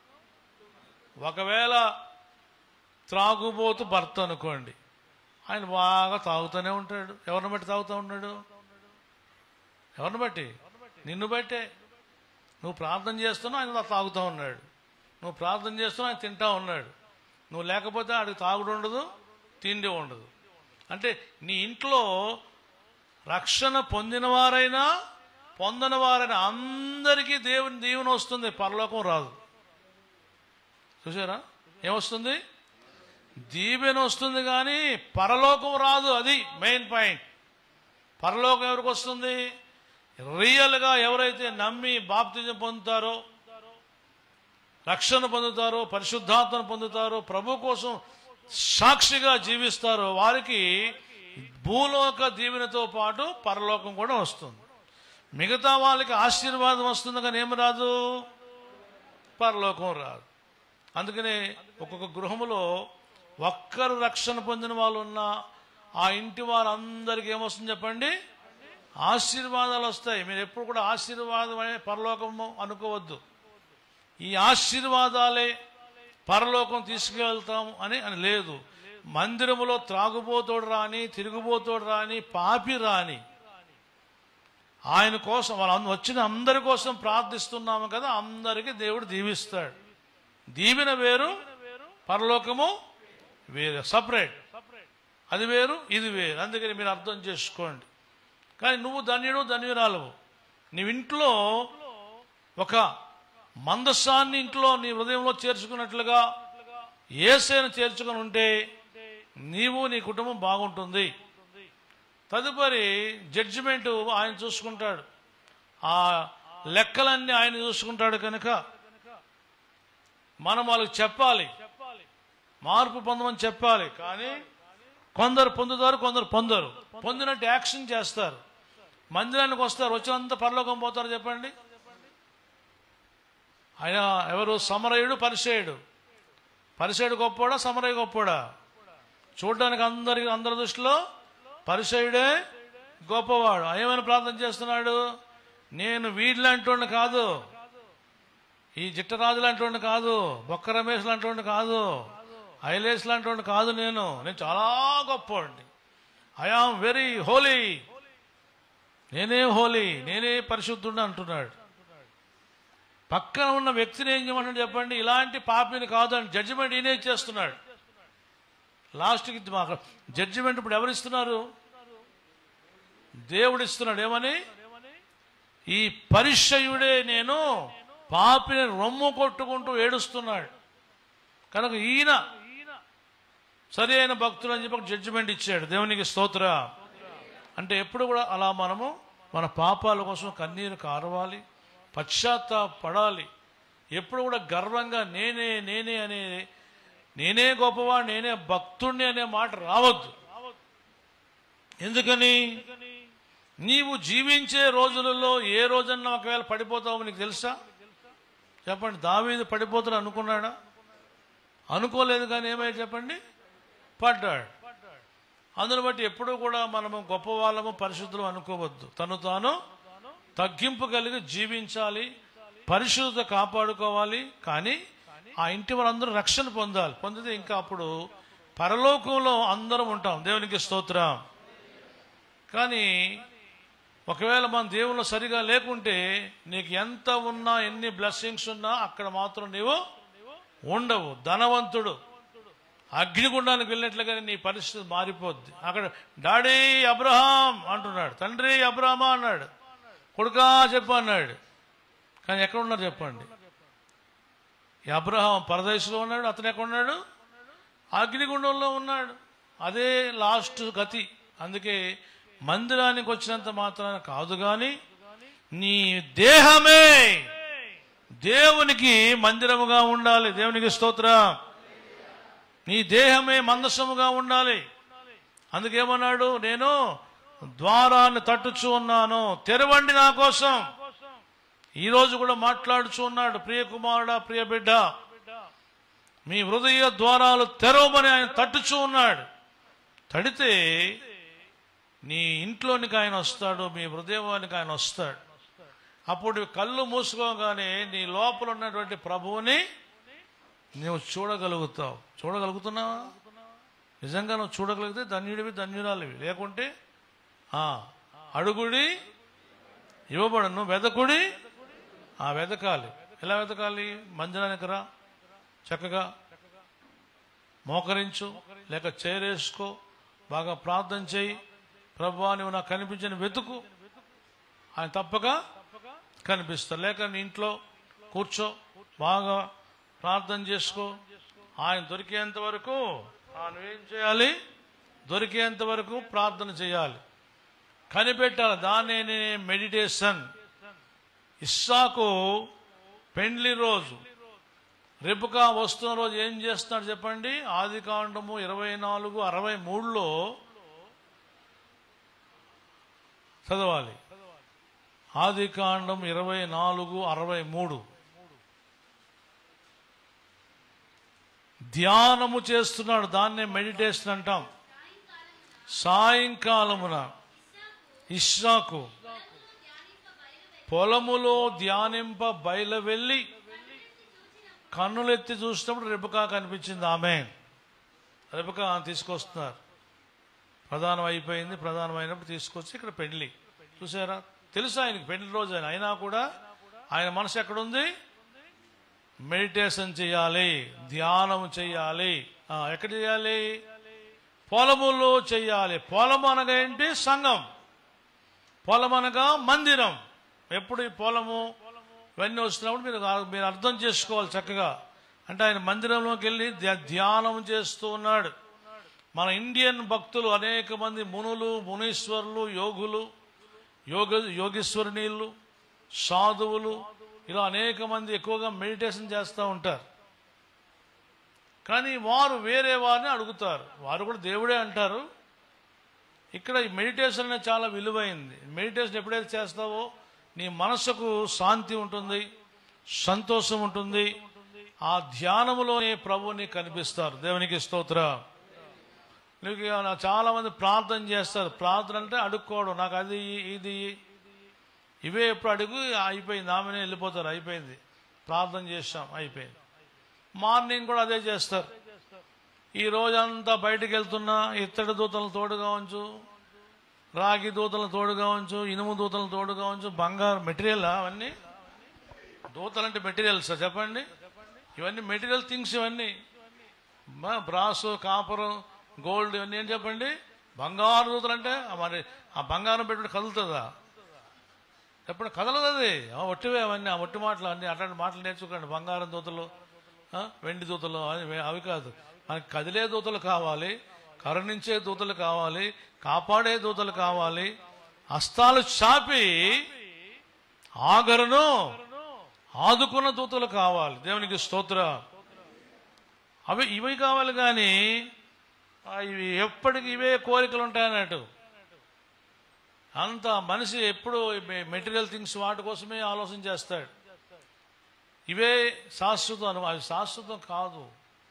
ఒకవేళ త్రాగుబోతు భర్త అనుకోండి ఆయన బాగా తాగుతూనే ఉంటాడు ఎవరిని బట్టి తాగుతూ ఉన్నాడు ఎవరిని బట్టి నిన్ను బట్టే నువ్వు ప్రార్థన చేస్తున్నావు ఆయన తాగుతూ ఉన్నాడు నువ్వు ప్రార్థన చేస్తున్నావు ఆయన తింటా ఉన్నాడు నువ్వు లేకపోతే ఆడికి తాగుడు ఉండదు తిండి ఉండదు అంటే నీ ఇంట్లో రక్షణ పొందిన వారైనా పొందని వారైనా అందరికీ దేవుని దీవెన వస్తుంది పరలోకం రాదు చూసారా ఏమొస్తుంది దీవెన వస్తుంది కానీ పరలోకం రాదు అది మెయిన్ పాయింట్ పరలోకం ఎవరికి వస్తుంది రియల్గా ఎవరైతే నమ్మి బాప్తిజం పొందుతారో రక్షణ పొందుతారో పరిశుద్ధాత్మను పొందుతారో ప్రభు కోసం సాక్షిగా జీవిస్తారో వారికి భూలోక దీవెనతో పాటు పరలోకం కూడా వస్తుంది మిగతా వాళ్ళకి ఆశీర్వాదం వస్తుంది కానీ ఏమి రాదు పరలోకం రాదు అందుకనే ఒక్కొక్క గృహములో ఒక్కరు రక్షణ పొందిన వాళ్ళు ఉన్నా ఆ ఇంటి వారందరికీ ఏమొస్తుంది చెప్పండి ఆశీర్వాదాలు వస్తాయి మీరు ఎప్పుడు కూడా ఆశీర్వాదమే పరలోకము అనుకోవద్దు ఈ ఆశీర్వాదాలే పరలోకం తీసుకువెళ్తాం అని అని లేదు మందిరములో త్రాగుబోతోడు రాని తిరుగుబోతోడు రాని పాపి రాని ఆయన కోసం వాళ్ళ వచ్చిన అందరి కోసం ప్రార్థిస్తున్నాము కదా అందరికీ దేవుడు దీవిస్తాడు దీవెన వేరు పరలోకము వేరు సపరేట్ అది వేరు ఇది వేరు అందుకని మీరు అర్థం చేసుకోండి కానీ నువ్వు ధన్యుడు ధన్యురాలవు నీవు ఇంట్లో ఒక మందస్సాన్ని ఇంట్లో నీ హృదయంలో చేర్చుకున్నట్లుగా ఏసైను చేర్చుకుని ఉంటే నీవు నీ కుటుంబం బాగుంటుంది తదుపరి జడ్జిమెంట్ ఆయన చూసుకుంటాడు ఆ లెక్కలన్నీ ఆయన చూసుకుంటాడు కనుక మనం వాళ్ళకి చెప్పాలి మార్పు పొందమని చెప్పాలి కానీ కొందరు పొందుతారు కొందరు పొందరు పొందినట్టు యాక్షన్ చేస్తారు మందిరానికి వస్తారు వచ్చినంత పరలోకం పోతారు చెప్పండి ఆయన ఎవరు సమరయుడు పరిచయుడు పరిచయుడు గొప్పోడా సమరయ్య గొప్పోడా చూడడానికి అందరికి అందరి దృష్టిలో పరిచయుడే గొప్పవాడు ఏమైనా ప్రార్థన చేస్తున్నాడు నేను వీళ్ళంటోండి కాదు ఈ జిట్టరాజు లాంటి కాదు బొక్క రమేష్ లాంటి కాదు ఐలేష్ లాంటి కాదు నేను నేను చాలా గొప్పవాడిని ఐ ఆమ్ వెరీ హోలీ నేనే హోలీ నేనే పరిశుద్ధుడు అంటున్నాడు పక్కన ఉన్న వ్యక్తిని ఏం చేయమంటాడు చెప్పండి ఇలాంటి పాపిని కాదు అని జడ్జిమెంట్ ఈయనే చేస్తున్నాడు లాస్ట్కి మాకు జడ్జిమెంట్ ఇప్పుడు ఎవరు ఇస్తున్నారు దేవుడు ఇస్తున్నాడు ఏమని ఈ పరిచయుడే నేను పాపిని రొమ్ము కొట్టుకుంటూ ఏడుస్తున్నాడు కనుక ఈయన సరి అయిన భక్తుడు అని చెప్పి జడ్జిమెంట్ ఇచ్చాడు దేవునికి స్తోత్ర అంటే ఎప్పుడు కూడా అలా మనము మన పాపాల కోసం కన్నీరు కారవాలి పశ్చాత్తాపడాలి ఎప్పుడు కూడా గర్వంగా నేనే నేనే అనే నేనే గొప్పవాడు నేనే భక్తుణ్ణి అనే మాట రావద్దు ఎందుకని నీవు జీవించే రోజులలో ఏ రోజన్నా ఒకవేళ పడిపోతావో నీకు తెలుసా చెప్పండి దావీదు పడిపోతాడు అనుకున్నాడా అనుకోలేదు కానీ ఏమై చెప్పండి పడ్డాడు అందును బట్టి ఎప్పుడూ కూడా మనము గొప్ప వాళ్ళము పరిశుద్ధులు అనుకోవద్దు తను తాను తగ్గింపు కలిగి జీవించాలి పరిశుద్ధత కాపాడుకోవాలి కానీ ఆ ఇంటి వారందరూ రక్షణ పొందాలి పొందితే ఇంకా అప్పుడు పరలోకంలో అందరం ఉంటాం దేవునికి స్తోత్రం కానీ ఒకవేళ మన దేవుళ్ళు సరిగా లేకుంటే నీకు ఎంత ఉన్నా ఎన్ని బ్లెస్సింగ్స్ ఉన్నా అక్కడ మాత్రం నీవు ఉండవు ధనవంతుడు అగ్నిగుండానికి వెళ్ళినట్లుగా నీ పరిస్థితి మారిపోద్ది అక్కడ డాడీ అబ్రహాం అంటున్నాడు తండ్రి అబ్రహమా అన్నాడు కొడుకా చెప్పు అన్నాడు కానీ ఎక్కడ ఉన్నారు చెప్పండి ఈ అబ్రహాం పరదేశంలో ఉన్నాడు అతను ఎక్కడ ఉన్నాడు అగ్నిగుండంలో ఉన్నాడు అదే లాస్ట్ గతి అందుకే మందిరానికి వచ్చినంత మాత్రాన కాదు గాని నీ దేహమే దేవునికి మందిరముగా ఉండాలి దేవునికి స్తోత్రం నీ దేహమే మందసముగా ఉండాలి అందుకేమన్నాడు నేను ద్వారాన్ని తట్టుచు ఉన్నాను తెరవండి నా కోసం ఈ రోజు కూడా మాట్లాడుచు ఉన్నాడు ప్రియ కుమారుడా ప్రియ బిడ్డ మీ హృదయ ద్వారాలు తెరవమని ఆయన తట్టుచు ఉన్నాడు తడితే నీ ఇంట్లోనికి ఆయన వస్తాడు మీ హృదయానికి ఆయన వస్తాడు అప్పుడు కళ్ళు మూసుకోగానే నీ లోపల ఉన్నటువంటి ప్రభువుని నువ్వు చూడగలుగుతావు చూడగలుగుతున్నావా నిజంగా నువ్వు చూడగలిగితే ధన్యుడివి ధన్యురాలివి లేకుంటే ఆ అడుగుడి ఇవ్వబడను వెదకుడి ఆ వెదకాలి ఎలా వెదకాలి మందిరానికి రా చక్కగా మోకరించు లేక చేరేసుకో బాగా ప్రార్థన చేయి ప్రభువా నువ్వు నాకు కనిపించిన వెతుకు ఆయన తప్పక కనిపిస్తా లేక నీ ఇంట్లో కూర్చో బాగా ప్రార్థన చేసుకో ఆయన దొరికేంత వరకు ఆ నువ్వేం చేయాలి దొరికేంత వరకు ప్రార్థన చేయాలి కనిపెట్టాలి దాన్ని మెడిటేషన్ ఇస్సాకు పెండ్లి రోజు రిపుకా వస్తున్న రోజు ఏం చేస్తున్నాడు చెప్పండి ఆది కాండము ఇరవై నాలుగు అరవై మూడులో చదవాలి ఆది కాండం ఇరవై నాలుగు అరవై మూడు ధ్యానము చేస్తున్నాడు దాన్నే మెడిటేషన్ అంటాం సాయంకాలమున ఇస్సాకు పొలములో ధ్యానింప బయలు వెళ్ళి కన్నులెత్తి చూసినప్పుడు రెబకా కనిపించింది ఆమె రెబకా తీసుకొస్తున్నారు ప్రధానం అయిపోయింది ప్రధానం అయినప్పుడు తీసుకొచ్చి ఇక్కడ పెళ్లి చూసారా తెలుసు ఆయనకి పెళ్లి రోజు ఆయన అయినా కూడా ఆయన మనసు ఎక్కడుంది మెడిటేషన్ చేయాలి ధ్యానం చేయాలి ఆ, ఎక్కడ చేయాలి పొలములో చేయాలి పొలం అనగా ఏంటి సంఘం పొలం అనగా మందిరం ఎప్పుడు ఈ పొలము ఇవన్నీ వస్తున్నప్పుడు మీరు మీరు అర్థం చేసుకోవాలి చక్కగా అంటే ఆయన మందిరంలోకి వెళ్ళి ధ్యా- ధ్యానం చేస్తూ ఉన్నాడు మన ఇండియన్ భక్తులు అనేక మంది మునులు మునీశ్వరులు యోగులు యోగ యోగేశ్వరునీళ్ళు సాధువులు ఇలా అనేక మంది ఎక్కువగా మెడిటేషన్ చేస్తూ ఉంటారు కానీ వారు వేరే వారిని అడుగుతారు వారు కూడా దేవుడే అంటారు ఇక్కడ ఈ మెడిటేషన్ అనేది చాలా విలువైంది మెడిటేషన్ ఎప్పుడైతే చేస్తావో నీ మనసుకు శాంతి ఉంటుంది సంతోషం ఉంటుంది ఆ ధ్యానములోనే ప్రభువుని కనిపిస్తారు దేవునికి స్తోత్ర నీకు ఏమైనా చాలా మంది ప్రార్థన చేస్తారు ప్రార్థన అంటే అడుక్కోవడం నాకు అది ఇయ్యి, ఇది ఇయ్యి. ఇవే ఎప్పుడు అడుగు అయిపోయింది ఆమెనే వెళ్ళిపోతారు అయిపోయింది ప్రార్థన చేస్తాం అయిపోయింది మార్నింగ్ కూడా అదే చేస్తారు ఈ రోజంతా బయటికి వెళ్తున్నా ఇత్తడి దూతలు తోడుగా ఉంచు రాగి దూతలు తోడుగా ఉంచు ఇనుము దూతలు తోడుగా ఉంచు బంగారు మెటీరియల్ అవన్నీ దూతలు అంటే మెటీరియల్స్ చెప్పండి ఇవన్నీ మెటీరియల్ థింగ్స్ ఇవన్నీ మ- బ్రాసు కాపరు గోల్డ్ ఇవన్నీ ఏం చెప్పండి బంగారు దూతలు అంటే ఆ మరి ఆ బంగారం పెట్టుకుంటే కదులుతుందా ఎప్పుడు కదలదు అది ఆ ఒట్టివే అవన్నీ ఆ ఒట్టి మాటలు అన్ని అట్లాంటి మాటలు నేర్చుకోండి బంగారం దూతలు ఆ, వెండి దూతలు అవి అవి కాదు మనకి కదిలే దూతలు కావాలి కరుణించే దూతలు కావాలి కాపాడే దూతలు కావాలి హస్తాలు చాపి ఆగరును ఆదుకున్న దూతలు కావాలి దేవునికి స్తోత్ర అవి ఇవి కావాలి కానీ ఆ, ఇవి ఎప్పటికి ఇవే కోరికలు ఉంటాయన్నట్టు అంత మనిషి ఎప్పుడు మెటీరియల్ థింగ్స్ వాటి కోసమే ఆలోచన చేస్తాడు ఇవే శాశ్వతం అను అవి శాశ్వతం కాదు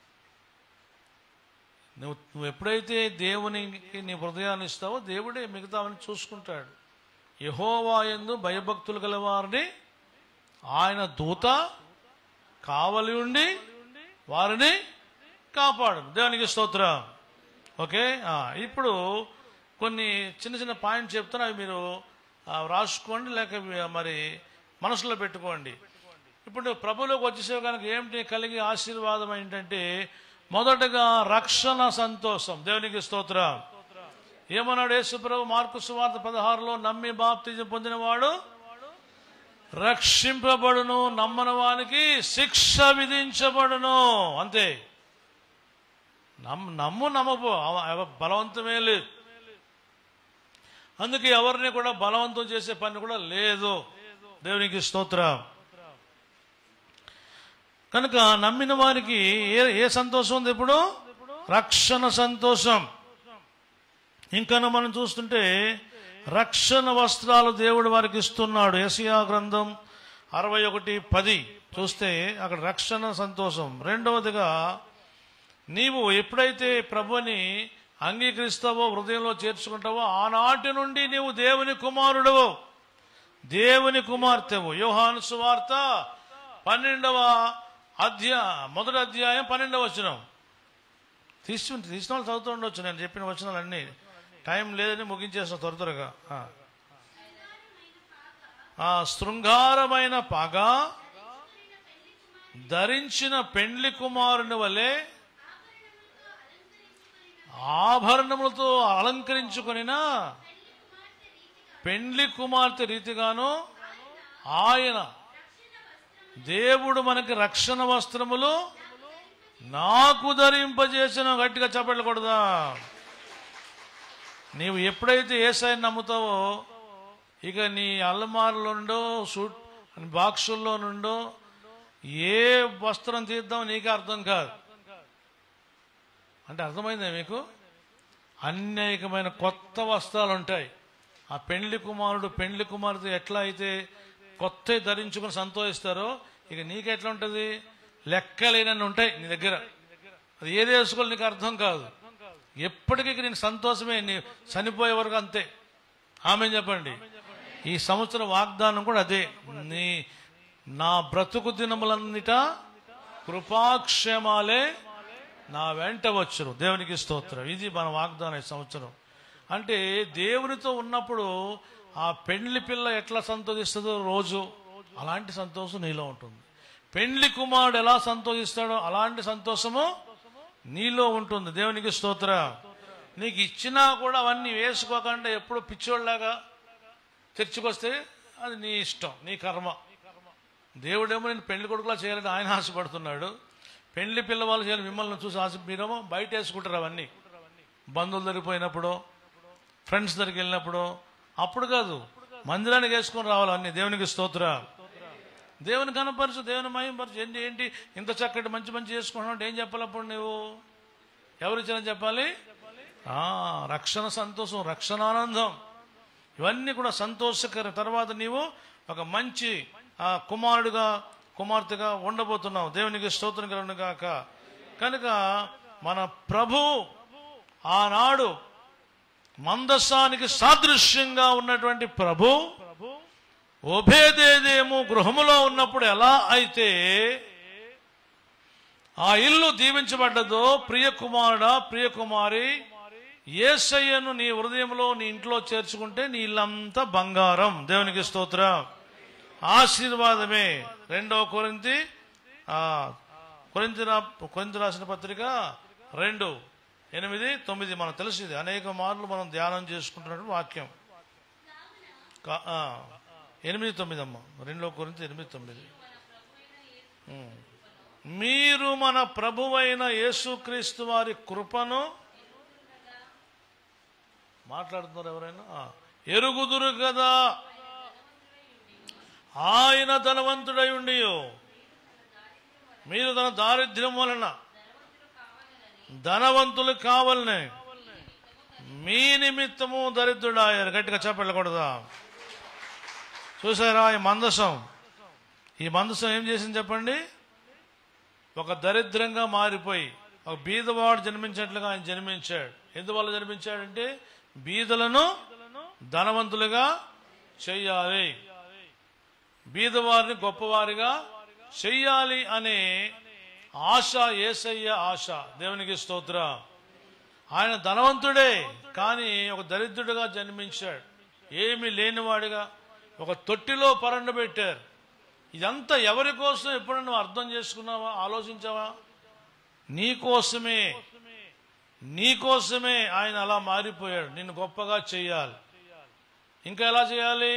నువ్వు నువ్వు ఎప్పుడైతే దేవునికి నీ హృదయాన్ని ఇస్తావో దేవుడే మిగతావని చూసుకుంటాడు యహోవా ఎందు భయభక్తులు గల వారిని ఆయన దూత కావలి ఉండి వారిని కాపాడు దేవునికి స్తోత్రం ఓకే ఆ, ఇప్పుడు కొన్ని చిన్న చిన్న పాయింట్ చెప్తాను అవి మీరు ఆ, రాసుకోండి లేక మీ- మరి మనసులో పెట్టుకోండి ఇప్పుడు ప్రభులోకి వచ్చేసే కనుక ఏమిటి కలిగి ఆశీర్వాదం ఏంటంటే మొదటగా రక్షణ సంతోషం దేవునికి స్తోత్రం ఏమన్నాడు యేసుప్రభు మార్కు సువార్త పదహారులో నమ్మి బాప్తిజం పొందినవాడు రక్షింపబడును నమ్మని వానికి శిక్ష విధించబడును అంతే నమ్ము నమ్ము నమ్మపో అవ- అవ- బలవంతమే లేదు అందుకే ఎవరిని కూడా బలవంతం చేసే పని కూడా లేదు దేవునికి స్తోత్రం కనుక నమ్మిన వారికి ఏ ఏ సంతోషం ఉంది ఇప్పుడు రక్షణ సంతోషం ఇంకా మనం చూస్తుంటే రక్షణ వస్త్రాలు దేవుడు వారికి ఇస్తున్నాడు యసియా గ్రంథం అరవై ఒకటి పది చూస్తే అక్కడ రక్షణ సంతోషం రెండవదిగా నీవు ఎప్పుడైతే ప్రభుని అంగీకరిస్తావో హృదయంలో చేర్చుకుంటావో ఆనాటి నుండి నీవు దేవుని కుమారుడవు దేవుని కుమార్తెవు యోహాను సువార్త పన్నెండవ అధ్యాయ మొదటి అధ్యాయం పన్నెండవ వచనం తీసి తీసిన వాళ్ళు చదువుతూ ఉండొచ్చు నేను చెప్పిన వచనాలన్నీ టైం లేదని ముగించేసిన త్వర త్వరగా ఆ. ఆ శృంగారమైన పగ ధరించిన పెండ్లి కుమారుని వలె ఆభరణములతో అలంకరించుకొనిన పెండ్లి కుమార్తె రీతిగాను ఆయన దేవుడు మనకి రక్షణ వస్త్రములు నాకు ధరింపజేసిన గట్టిగా చప్పట్లు కొడదా నీవు ఎప్పుడైతే ఏసాయిని నమ్ముతావో ఇక నీ అల్లమారులో నుండో సూట్ బాక్సుల్లో నుండో ఏ వస్త్రం తీద్దాం నీకే అర్థం కాదు అంటే అర్థమైందా మీకు అనేకమైన కొత్త వస్త్రాలు ఉంటాయి ఆ పెండ్లి కుమారుడు పెండ్లి కుమార్తె ఎట్లా అయితే కొత్త ధరించుకుని సంతోషిస్తారో ఇక నీకెట్లా ఉంటుంది లెక్కలేనన్ని ఉంటాయి నీ దగ్గర అది ఏది వేసుకోవాలి నీకు అర్థం కాదు ఎప్పటికీ నీకు సంతోషమే నీ చనిపోయే వరకు అంతే ఆమె చెప్పండి ఈ సంవత్సర వాగ్దానం కూడా అదే నీ నా బ్రతుకు దినములన్నిట కృపాక్షేమాలే నా వెంట వచ్చును దేవునికి స్తోత్రం ఇది మన వాగ్దానం ఈ సంవత్సరం అంటే దేవునితో ఉన్నప్పుడు ఆ పెండ్లి పిల్ల ఎట్లా సంతోషిస్తుందో రోజు అలాంటి సంతోషం నీలో ఉంటుంది పెండ్లి కుమారుడు ఎలా సంతోషిస్తాడో అలాంటి సంతోషము నీలో ఉంటుంది దేవునికి స్తోత్ర నీకు ఇచ్చినా కూడా అవన్నీ వేసుకోకుండా ఎప్పుడు పిచ్చోళ్ళలాగా చర్చకొస్తే అది నీ ఇష్టం నీ కర్మ దేవుడేమో నేను పెళ్లి కొడుకులా చేయాలని ఆయన ఆశపడుతున్నాడు పెళ్లి పిల్లవాళ్ళు చేయాలి మిమ్మల్ని చూసి ఆశ మీరేమో బయట వేసుకుంటారు అవన్నీ బంధువులు దొరికిపోయినప్పుడు ఫ్రెండ్స్ దగ్గరికి వెళ్ళినప్పుడు అప్పుడు కాదు మందిరానికి వేసుకొని రావాలి అన్ని దేవునికి స్తోత్ర దేవుని కనపరచు దేవుని మహింపరచు ఏంటి ఏంటి ఇంత చక్కటి మంచి మంచి చేసుకుంటున్నావు ఏం చెప్పాలి అప్పుడు నువ్వు ఎవరిచ్చినా చెప్పాలి ఆ రక్షణ సంతోషం రక్షణానందం ఇవన్నీ కూడా సంతోషకర తర్వాత నీవు ఒక మంచి ఆ, కుమారుడుగా కుమార్తెగా ఉండబోతున్నావు దేవునికి స్తోత్రం కలను గాక కనుక మన ప్రభు ఆనాడు మందస్సానికి సాదృశ్యంగా ఉన్నటువంటి ప్రభు ఒభేదేదేమో గృహములో ఉన్నప్పుడు ఎలా అయితే ఆ ఇల్లు దీవించబడ్డదో ప్రియ కుమారుడా ప్రియ కుమారి ఏసయ్యను నీ హృదయంలో నీ ఇంట్లో చేర్చుకుంటే నీ ఇల్లంతా బంగారం దేవునికి స్తోత్రం ఆశీర్వాదమే రెండవ కొరింతి ఆ, కొరింతి రా- కొరింతి రాసిన పత్రిక రెండు ఎనిమిది తొమ్మిది మనకు తెలిసింది అనేక మార్లు మనం ధ్యానం చేసుకుంటున్నటువంటి వాక్యం కా- ఆ, ఎనిమిది తొమ్మిది అమ్మ రెండవ కొరింతి ఎనిమిది తొమ్మిది ఉమ్. మీరు మన ప్రభువైన యేసుక్రీస్తు వారి కృపను మాట్లాడుతున్నారు ఎవరైనా ఆ, ఎరుగుదురు కదా ఆయన ధనవంతుడై ఉండి మీరు తన దారిద్ర్యం వలన ధనవంతులు కావాలనే మీ నిమిత్తము దరిద్రుడాయారు గట్టిగా చెప్పకూడదా చూసారా ఈ మందసం ఈ మందసం ఏం చేసింది చెప్పండి ఒక దరిద్రంగా మారిపోయి ఒక బీదవాడు జన్మించినట్లుగా ఆయన జన్మించాడు ఎందువల్ల జన్మించాడంటే బీదలను ధనవంతులుగా చెయ్యాలి బీదవారిని గొప్పవారిగా చెయ్యాలి అనే ఆశ ఏసయ్య ఆశ దేవునికి స్తోత్ర ఆయన ధనవంతుడే కానీ ఒక దరిద్రుడిగా జన్మించాడు ఏమీ లేనివాడిగా ఒక తొట్టిలో పరండు పెట్టారు ఇదంతా ఎవరి కోసం ఎప్పుడైనా నువ్వు అర్థం చేసుకున్నావా ఆలోచించావా నీ కోసమే నీ కోసమే ఆయన అలా మారిపోయాడు నిన్ను గొప్పగా చెయ్యాలి ఇంకా ఎలా చేయాలి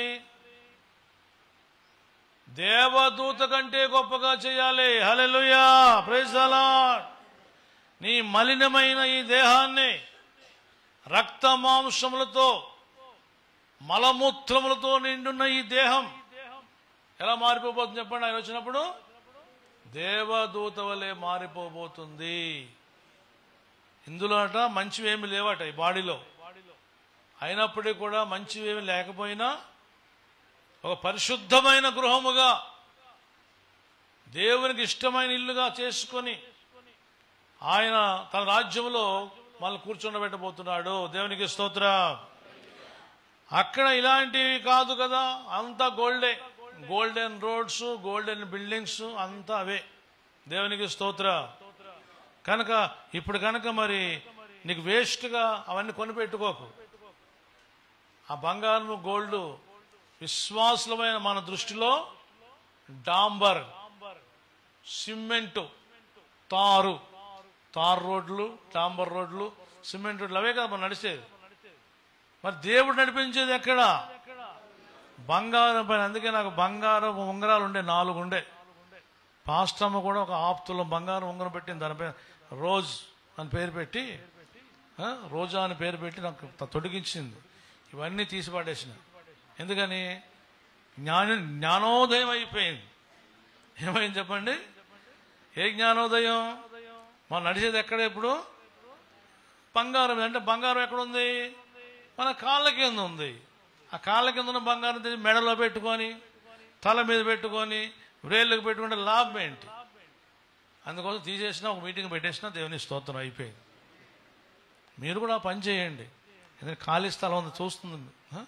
దేవదూత కంటే గొప్పగా చేయాలి హలెలుయా ప్రైజ్ అలాడ్ నీ మలినమైన ఈ దేహాన్ని రక్త మాంసములతో మలమూత్రములతో నిండున్న ఈ దేహం ఎలా మారిపోబోతుంది చెప్పండి ఆయన వచ్చినప్పుడు దేవదూత వలె మారిపోబోతుంది ఇందులో అట మంచివేమి లేవట ఈ బాడీలో అయినప్పటికీ కూడా మంచివేమి లేకపోయినా ఒక పరిశుద్ధమైన గృహముగా దేవునికి ఇష్టమైన ఇల్లుగా చేసుకొని ఆయన తన రాజ్యంలో మళ్ళీ కూర్చుండబెట్టబోతున్నాడు దేవునికి స్తోత్ర అక్కడ ఇలాంటివి కాదు కదా అంతా గోల్డే గోల్డెన్ రోడ్స్ గోల్డెన్ బిల్డింగ్స్ అంతా అవే దేవునికి స్తోత్ర కనుక ఇప్పుడు కనుక మరి నీకు వేస్ట్గా అవన్నీ కొనిపెట్టుకోకు ఆ బంగారం గోల్డ్ విశ్వాసులమైన మన దృష్టిలో డాంబర్ సిమెంటు తారు తారు రోడ్లు డాంబర్ రోడ్లు సిమెంట్ రోడ్లు అవే కదా మనం నడిచేది మరి దేవుడు నడిపించేది ఎక్కడ బంగారం పైన అందుకే నాకు బంగారం ఉంగరాలు ఉండే నాలుగు ఉండే పాస్టమ్మ కూడా ఒక ఆప్తులో బంగారం ఉంగరం పెట్టింది దానిపైన రోజ్ అని పేరు పెట్టి ఆ, రోజా అని పేరు పెట్టి నాకు త- తొడిగించింది ఇవన్నీ తీసి పడేసిన ఎందుకని జ్ఞాన జ్ఞానోదయం అయిపోయింది ఏమైంది చెప్పండి ఏ జ్ఞానోదయం మనం నడిచేది ఎక్కడ ఇప్పుడు బంగారం అంటే బంగారం ఎక్కడుంది మన కాళ్ళ కింద ఉంది ఆ కాళ్ళ కింద ఉన్న బంగారం తీసి మెడలో పెట్టుకొని తల మీద పెట్టుకొని వ్రేళ్ళకి పెట్టుకుంటే లాభం ఏంటి అందుకోసం తీసేసిన ఒక మీటింగ్ పెట్టేసిన దేవుని స్తోత్రం అయిపోయింది మీరు కూడా ఆ పని చేయండి ఎందుకంటే ఖాళీ స్థలం ఉంది చూస్తుంది ఆ?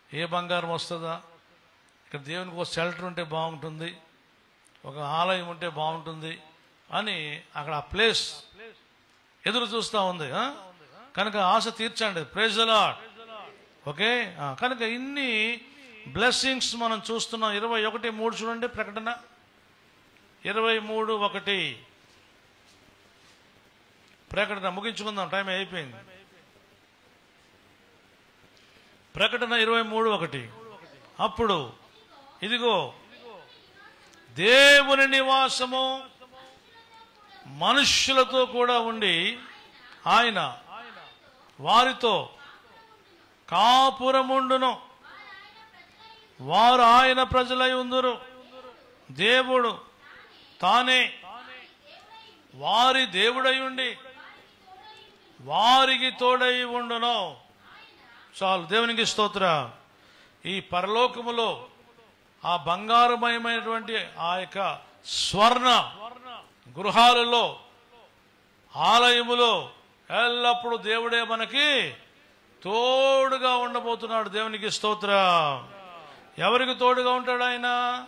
ఏ బంగారం వస్తుందా ఇక్కడ దేవునికి ఒక షెల్టర్ ఉంటే బాగుంటుంది ఒక ఆలయం ఉంటే బాగుంటుంది అని అక్కడ ఆ ప్లేస్ ఎదురు చూస్తూ ఉంది ఆ? కనుక ఆశ తీర్చండి ప్రైజ్ లాడ్ ఓకే ఆ, కనుక ఇన్ని బ్లెస్సింగ్స్ మనం చూస్తున్నాం ఇరవై ఒకటి మూడు చూడండి ప్రకటన ఇరవై మూడు ఒకటి ప్రకటన ముగించుకుందాం టైం అయిపోయింది ప్రకటన ఇరవై మూడు ఒకటి అప్పుడు ఇదిగో దేవుని నివాసము మనుష్యులతో కూడా ఉండి ఆయన వారితో కాపురముండును వారు ఆయన ప్రజలై ఉందురు దేవుడు తానే వారి దేవుడై ఉండి వారికి తోడై ఉండును చాలు దేవునికి స్తోత్ర ఈ పరలోకములో ఆ బంగారమయమైనటువంటి ఆ యొక్క స్వర్ణ గృహాలలో ఆలయములో ఎల్లప్పుడూ దేవుడే మనకి తోడుగా ఉండబోతున్నాడు దేవునికి స్తోత్ర ఎవరికి తోడుగా ఉంటాడు ఆయన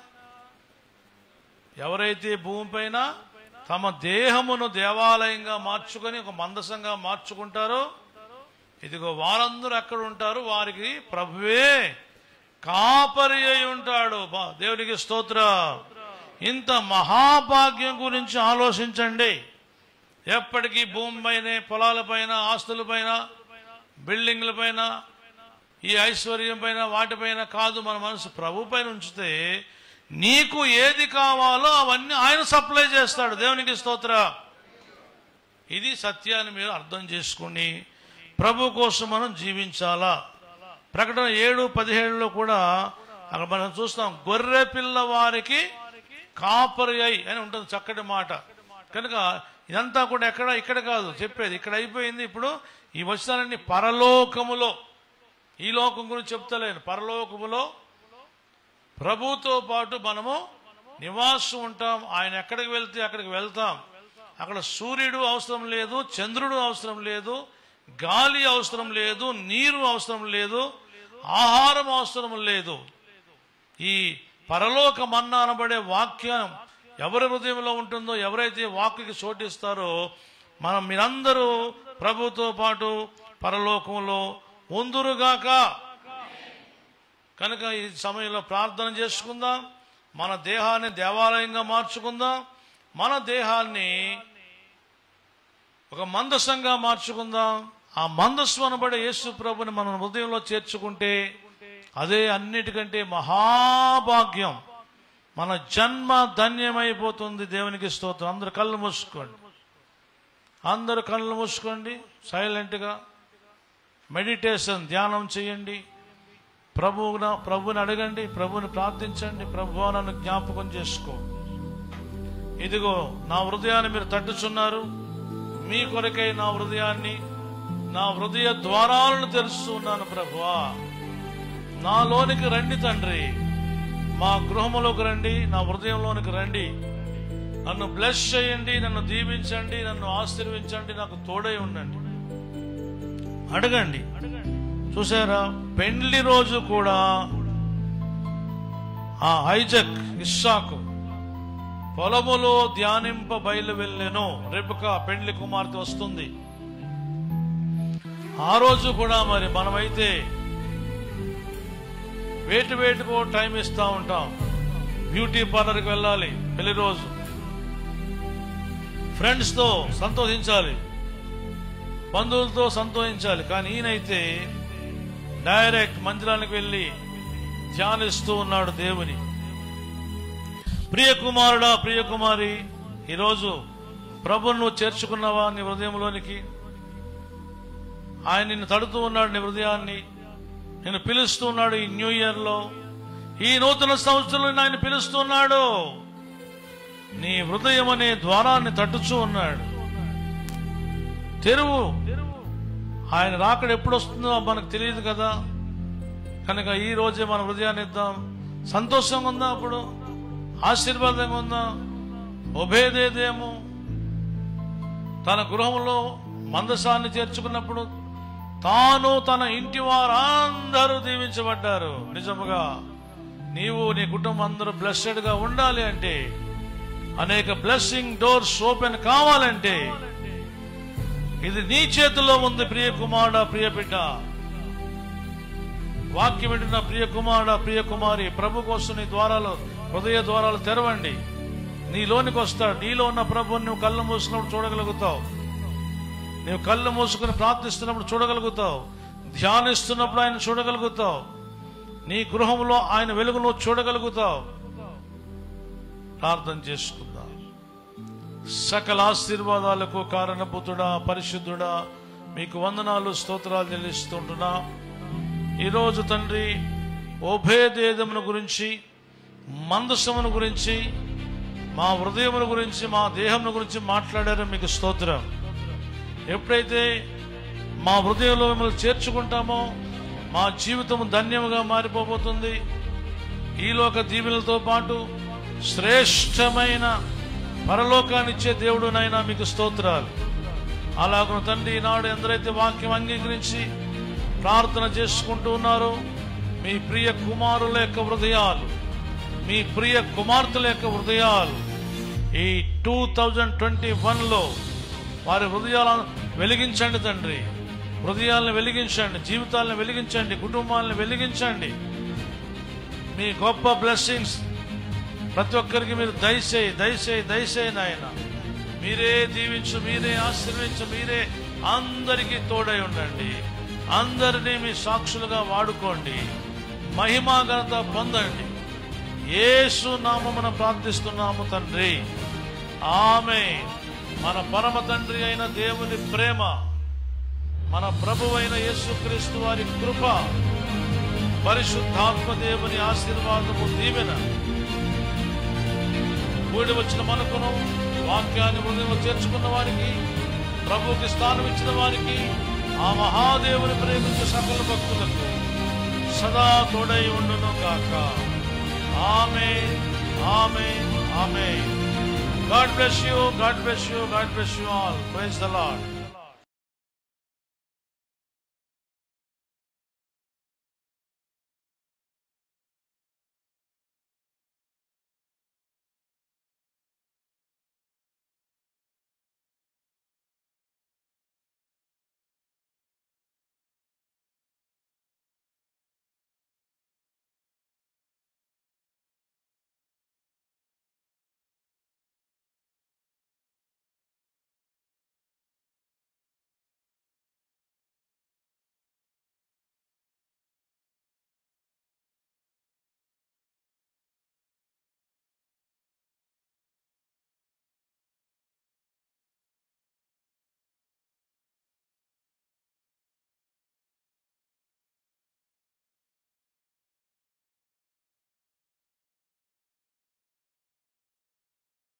ఎవరైతే భూమిపైన తమ దేహమును దేవాలయంగా మార్చుకొని ఒక మందసంగా మార్చుకుంటారో ఇదిగో వారందరూ ఎక్కడ ఉంటారు వారికి ప్రభువే కాపరి అయి ఉంటాడు బా- దేవునికి స్తోత్ర ఇంత మహాభాగ్యం గురించి ఆలోచించండి ఎప్పటికీ భూమి పైన పొలాలపైన ఆస్తులపైన బిల్డింగ్లపైన ఈ ఐశ్వర్యం పైన వాటిపైన కాదు మన మనసు ప్రభు పైన ఉంచితే నీకు ఏది కావాలో అవన్నీ ఆయన సప్లై చేస్తాడు దేవునికి స్తోత్ర ఇది సత్యాన్ని మీరు అర్థం చేసుకుని ప్రభు కోసం మనం జీవించాలా ప్రకటన ఏడు పదిహేడులో కూడా అక్కడ మనం చూస్తాం గొర్రె పిల్ల వారికి కాపరి అయి అని ఉంటుంది చక్కటి మాట కనుక ఇదంతా కూడా ఎక్కడ ఇక్కడ కాదు చెప్పేది ఇక్కడ అయిపోయింది ఇప్పుడు ఈ వచనాలన్నీ పరలోకములో ఈ లోకం గురించి చెప్తలేను పరలోకములో ప్రభుతో పాటు మనము నివాసం ఉంటాం ఆయన ఎక్కడికి వెళ్తే అక్కడికి వెళ్తాం అక్కడ సూర్యుడు అవసరం లేదు చంద్రుడు అవసరం లేదు గాలి అవసరం లేదు నీరు అవసరం లేదు ఆహారం అవసరం లేదు ఈ పరలోక మన్నా అనబడే వాక్యం ఎవరి హృదయంలో ఉంటుందో ఎవరైతే వాక్యకి చోటిస్తారో మనం మీరందరూ ప్రభుతో పాటు పరలోకంలో ఉందురుగాక కనుక ఈ సమయంలో ప్రార్థన చేసుకుందాం మన దేహాన్ని దేవాలయంగా మార్చుకుందాం మన దేహాన్ని ఒక మందస్సంగా మార్చుకుందాం ఆ మందస్సు అనబడే యేసు ప్రభుని మన హృదయంలో చేర్చుకుంటే అదే అన్నిటికంటే మహాభాగ్యం మన జన్మ ధన్యమైపోతుంది దేవునికి స్తోత్రం అందరు కళ్ళు మూసుకోండి అందరు కళ్ళు మూసుకోండి సైలెంట్గా మెడిటేషన్ ధ్యానం చేయండి ప్రభువున ప్రభుని అడగండి ప్రభుని ప్రార్థించండి ప్రభు నన్ను జ్ఞాపకం చేసుకో ఇదిగో నా హృదయాన్ని మీరు తట్టుచున్నారు మీ కొరకై నా హృదయాన్ని నా హృదయ ద్వారాలను తెరుస్తున్నాను ప్రభువా నాలోనికి రండి తండ్రి మా గృహములోకి రండి నా హృదయంలోనికి రండి నన్ను బ్లెస్ చేయండి నన్ను దీవించండి నన్ను ఆశీర్వించండి నాకు తోడై ఉండండి అడగండి చూసారా పెండ్లి రోజు కూడా ఆ ఐజక్ ఇస్సాకు పొలములో ధ్యానింప బయలు వెళ్ళెను రేపుక పెండ్లి కుమార్తె వస్తుంది ఆ రోజు కూడా మరి మనమైతే వేటు వేటుకో టైం ఇస్తా ఉంటాం బ్యూటీ పార్లర్కి వెళ్ళాలి పెళ్లి రోజు ఫ్రెండ్స్ తో సంతోషించాలి బంధువులతో సంతోషించాలి కానీ ఈయనైతే డైరెక్ట్ మందిరానికి వెళ్ళి ధ్యానిస్తూ ఉన్నాడు దేవుని ప్రియ కుమారుడా ప్రియ కుమారి ఈరోజు ప్రభుని నువ్వు చేర్చుకున్నావా నీ హృదయంలోనికి ఆయన నిన్ను తడుతూ ఉన్నాడు నీ హృదయాన్ని నిన్ను పిలుస్తూ ఉన్నాడు ఈ న్యూ ఇయర్ లో ఈ నూతన సంవత్సరంలో ఆయన పిలుస్తున్నాడు నీ హృదయం అనే ద్వారాన్ని తట్టుచూ ఉన్నాడు తెరువు ఆయన రాకడ ఎప్పుడు వస్తుందో మనకు తెలియదు కదా కనుక ఈ రోజే మన హృదయాన్ని ఇద్దాం సంతోషంగా ఉందా అప్పుడు ఆశీర్వాదంగా ఉందా ఉభయదేదేమో తన గృహంలో మందసాన్ని చేర్చుకున్నప్పుడు తాను తన ఇంటి వారందరూ దీవించబడ్డారు నిజముగా నీవు నీ కుటుంబం అందరూ బ్లెస్సెడ్ గా ఉండాలి అంటే అనేక బ్లెస్సింగ్ డోర్స్ ఓపెన్ కావాలంటే ఇది నీ చేతిలో ఉంది ప్రియ కుమారుడ ప్రియ బిడ్డ వాక్యం వింటున్న ప్రియ కుమారుడ ప్రియ కుమారి ప్రభు కోసం నీ ద్వారాలు హృదయ ద్వారాలు తెరవండి నీలోనికి వస్తాడు నీలో ఉన్న ప్రభుని నువ్వు కళ్ళు మూసుకున్నప్పుడు చూడగలుగుతావు నీవు కళ్ళు మూసుకుని ప్రార్థిస్తున్నప్పుడు చూడగలుగుతావు ధ్యానిస్తున్నప్పుడు ఆయన చూడగలుగుతావు నీ గృహంలో ఆయన వెలుగును చూడగలుగుతావు ప్రార్థన చేసుకుందాం సకల ఆశీర్వాదాలకు కారణభూతుడా పరిశుద్ధుడా మీకు వందనాలు స్తోత్రాలు చెల్లిస్తుంటున్నా ఈరోజు తండ్రి ఉభయదేదమును గురించి మందసమును గురించి మా హృదయముల గురించి మా దేహముల గురించి మాట్లాడారో మీకు స్తోత్రం ఎప్పుడైతే మా హృదయంలో మిమ్మల్ని చేర్చుకుంటామో మా జీవితం ధన్యముగా మారిపోబోతుంది ఈలోక దీవెనలతో పాటు శ్రేష్టమైన పరలోకాన్నిచ్చే దేవుడు నైనా మీకు స్తోత్రాలు అలాగున తండ్రి ఈనాడు ఎందరైతే వాక్యం అంగీకరించి ప్రార్థన చేసుకుంటూ ఉన్నారో మీ ప్రియ కుమారుల యొక్క హృదయాలు మీ ప్రియ కుమార్తెల యొక్క హృదయాలు ఈ టూ థౌజండ్ ట్వంటీ వన్లో వారి హృదయాలను వెలిగించండి తండ్రి హృదయాలను వెలిగించండి జీవితాలను వెలిగించండి కుటుంబాలను వెలిగించండి మీ గొప్ప బ్లెస్సింగ్స్ ప్రతి ఒక్కరికి మీరు దయచేయి దయచేయి దయచేయి నాయన మీరే దీవించు మీరే ఆశీర్వించు మీరే అందరికీ తోడై ఉండండి అందరినీ మీ సాక్షులుగా వాడుకోండి మహిమా ఘనత పొందండి యేసు నామమున ప్రార్థిస్తున్నాము తండ్రి ఆమె మన పరమ తండ్రి అయిన దేవుని ప్రేమ మన ప్రభు అయిన యేసుక్రీస్తు వారి కృప పరిశుద్ధాత్మ దేవుని ఆశీర్వాదము దీవెన కూడి వచ్చిన మనకును వాక్యాన్ని హృదయంలో చేర్చుకున్న వారికి ప్రభుకి స్థానం ఇచ్చిన వారికి ఆ మహాదేవుని ప్రేమించే సకల భక్తులకు సదా తోడై ఉండును గాక ఆమె ఆమె ఆమె God bless you God bless you God bless you all praise the lord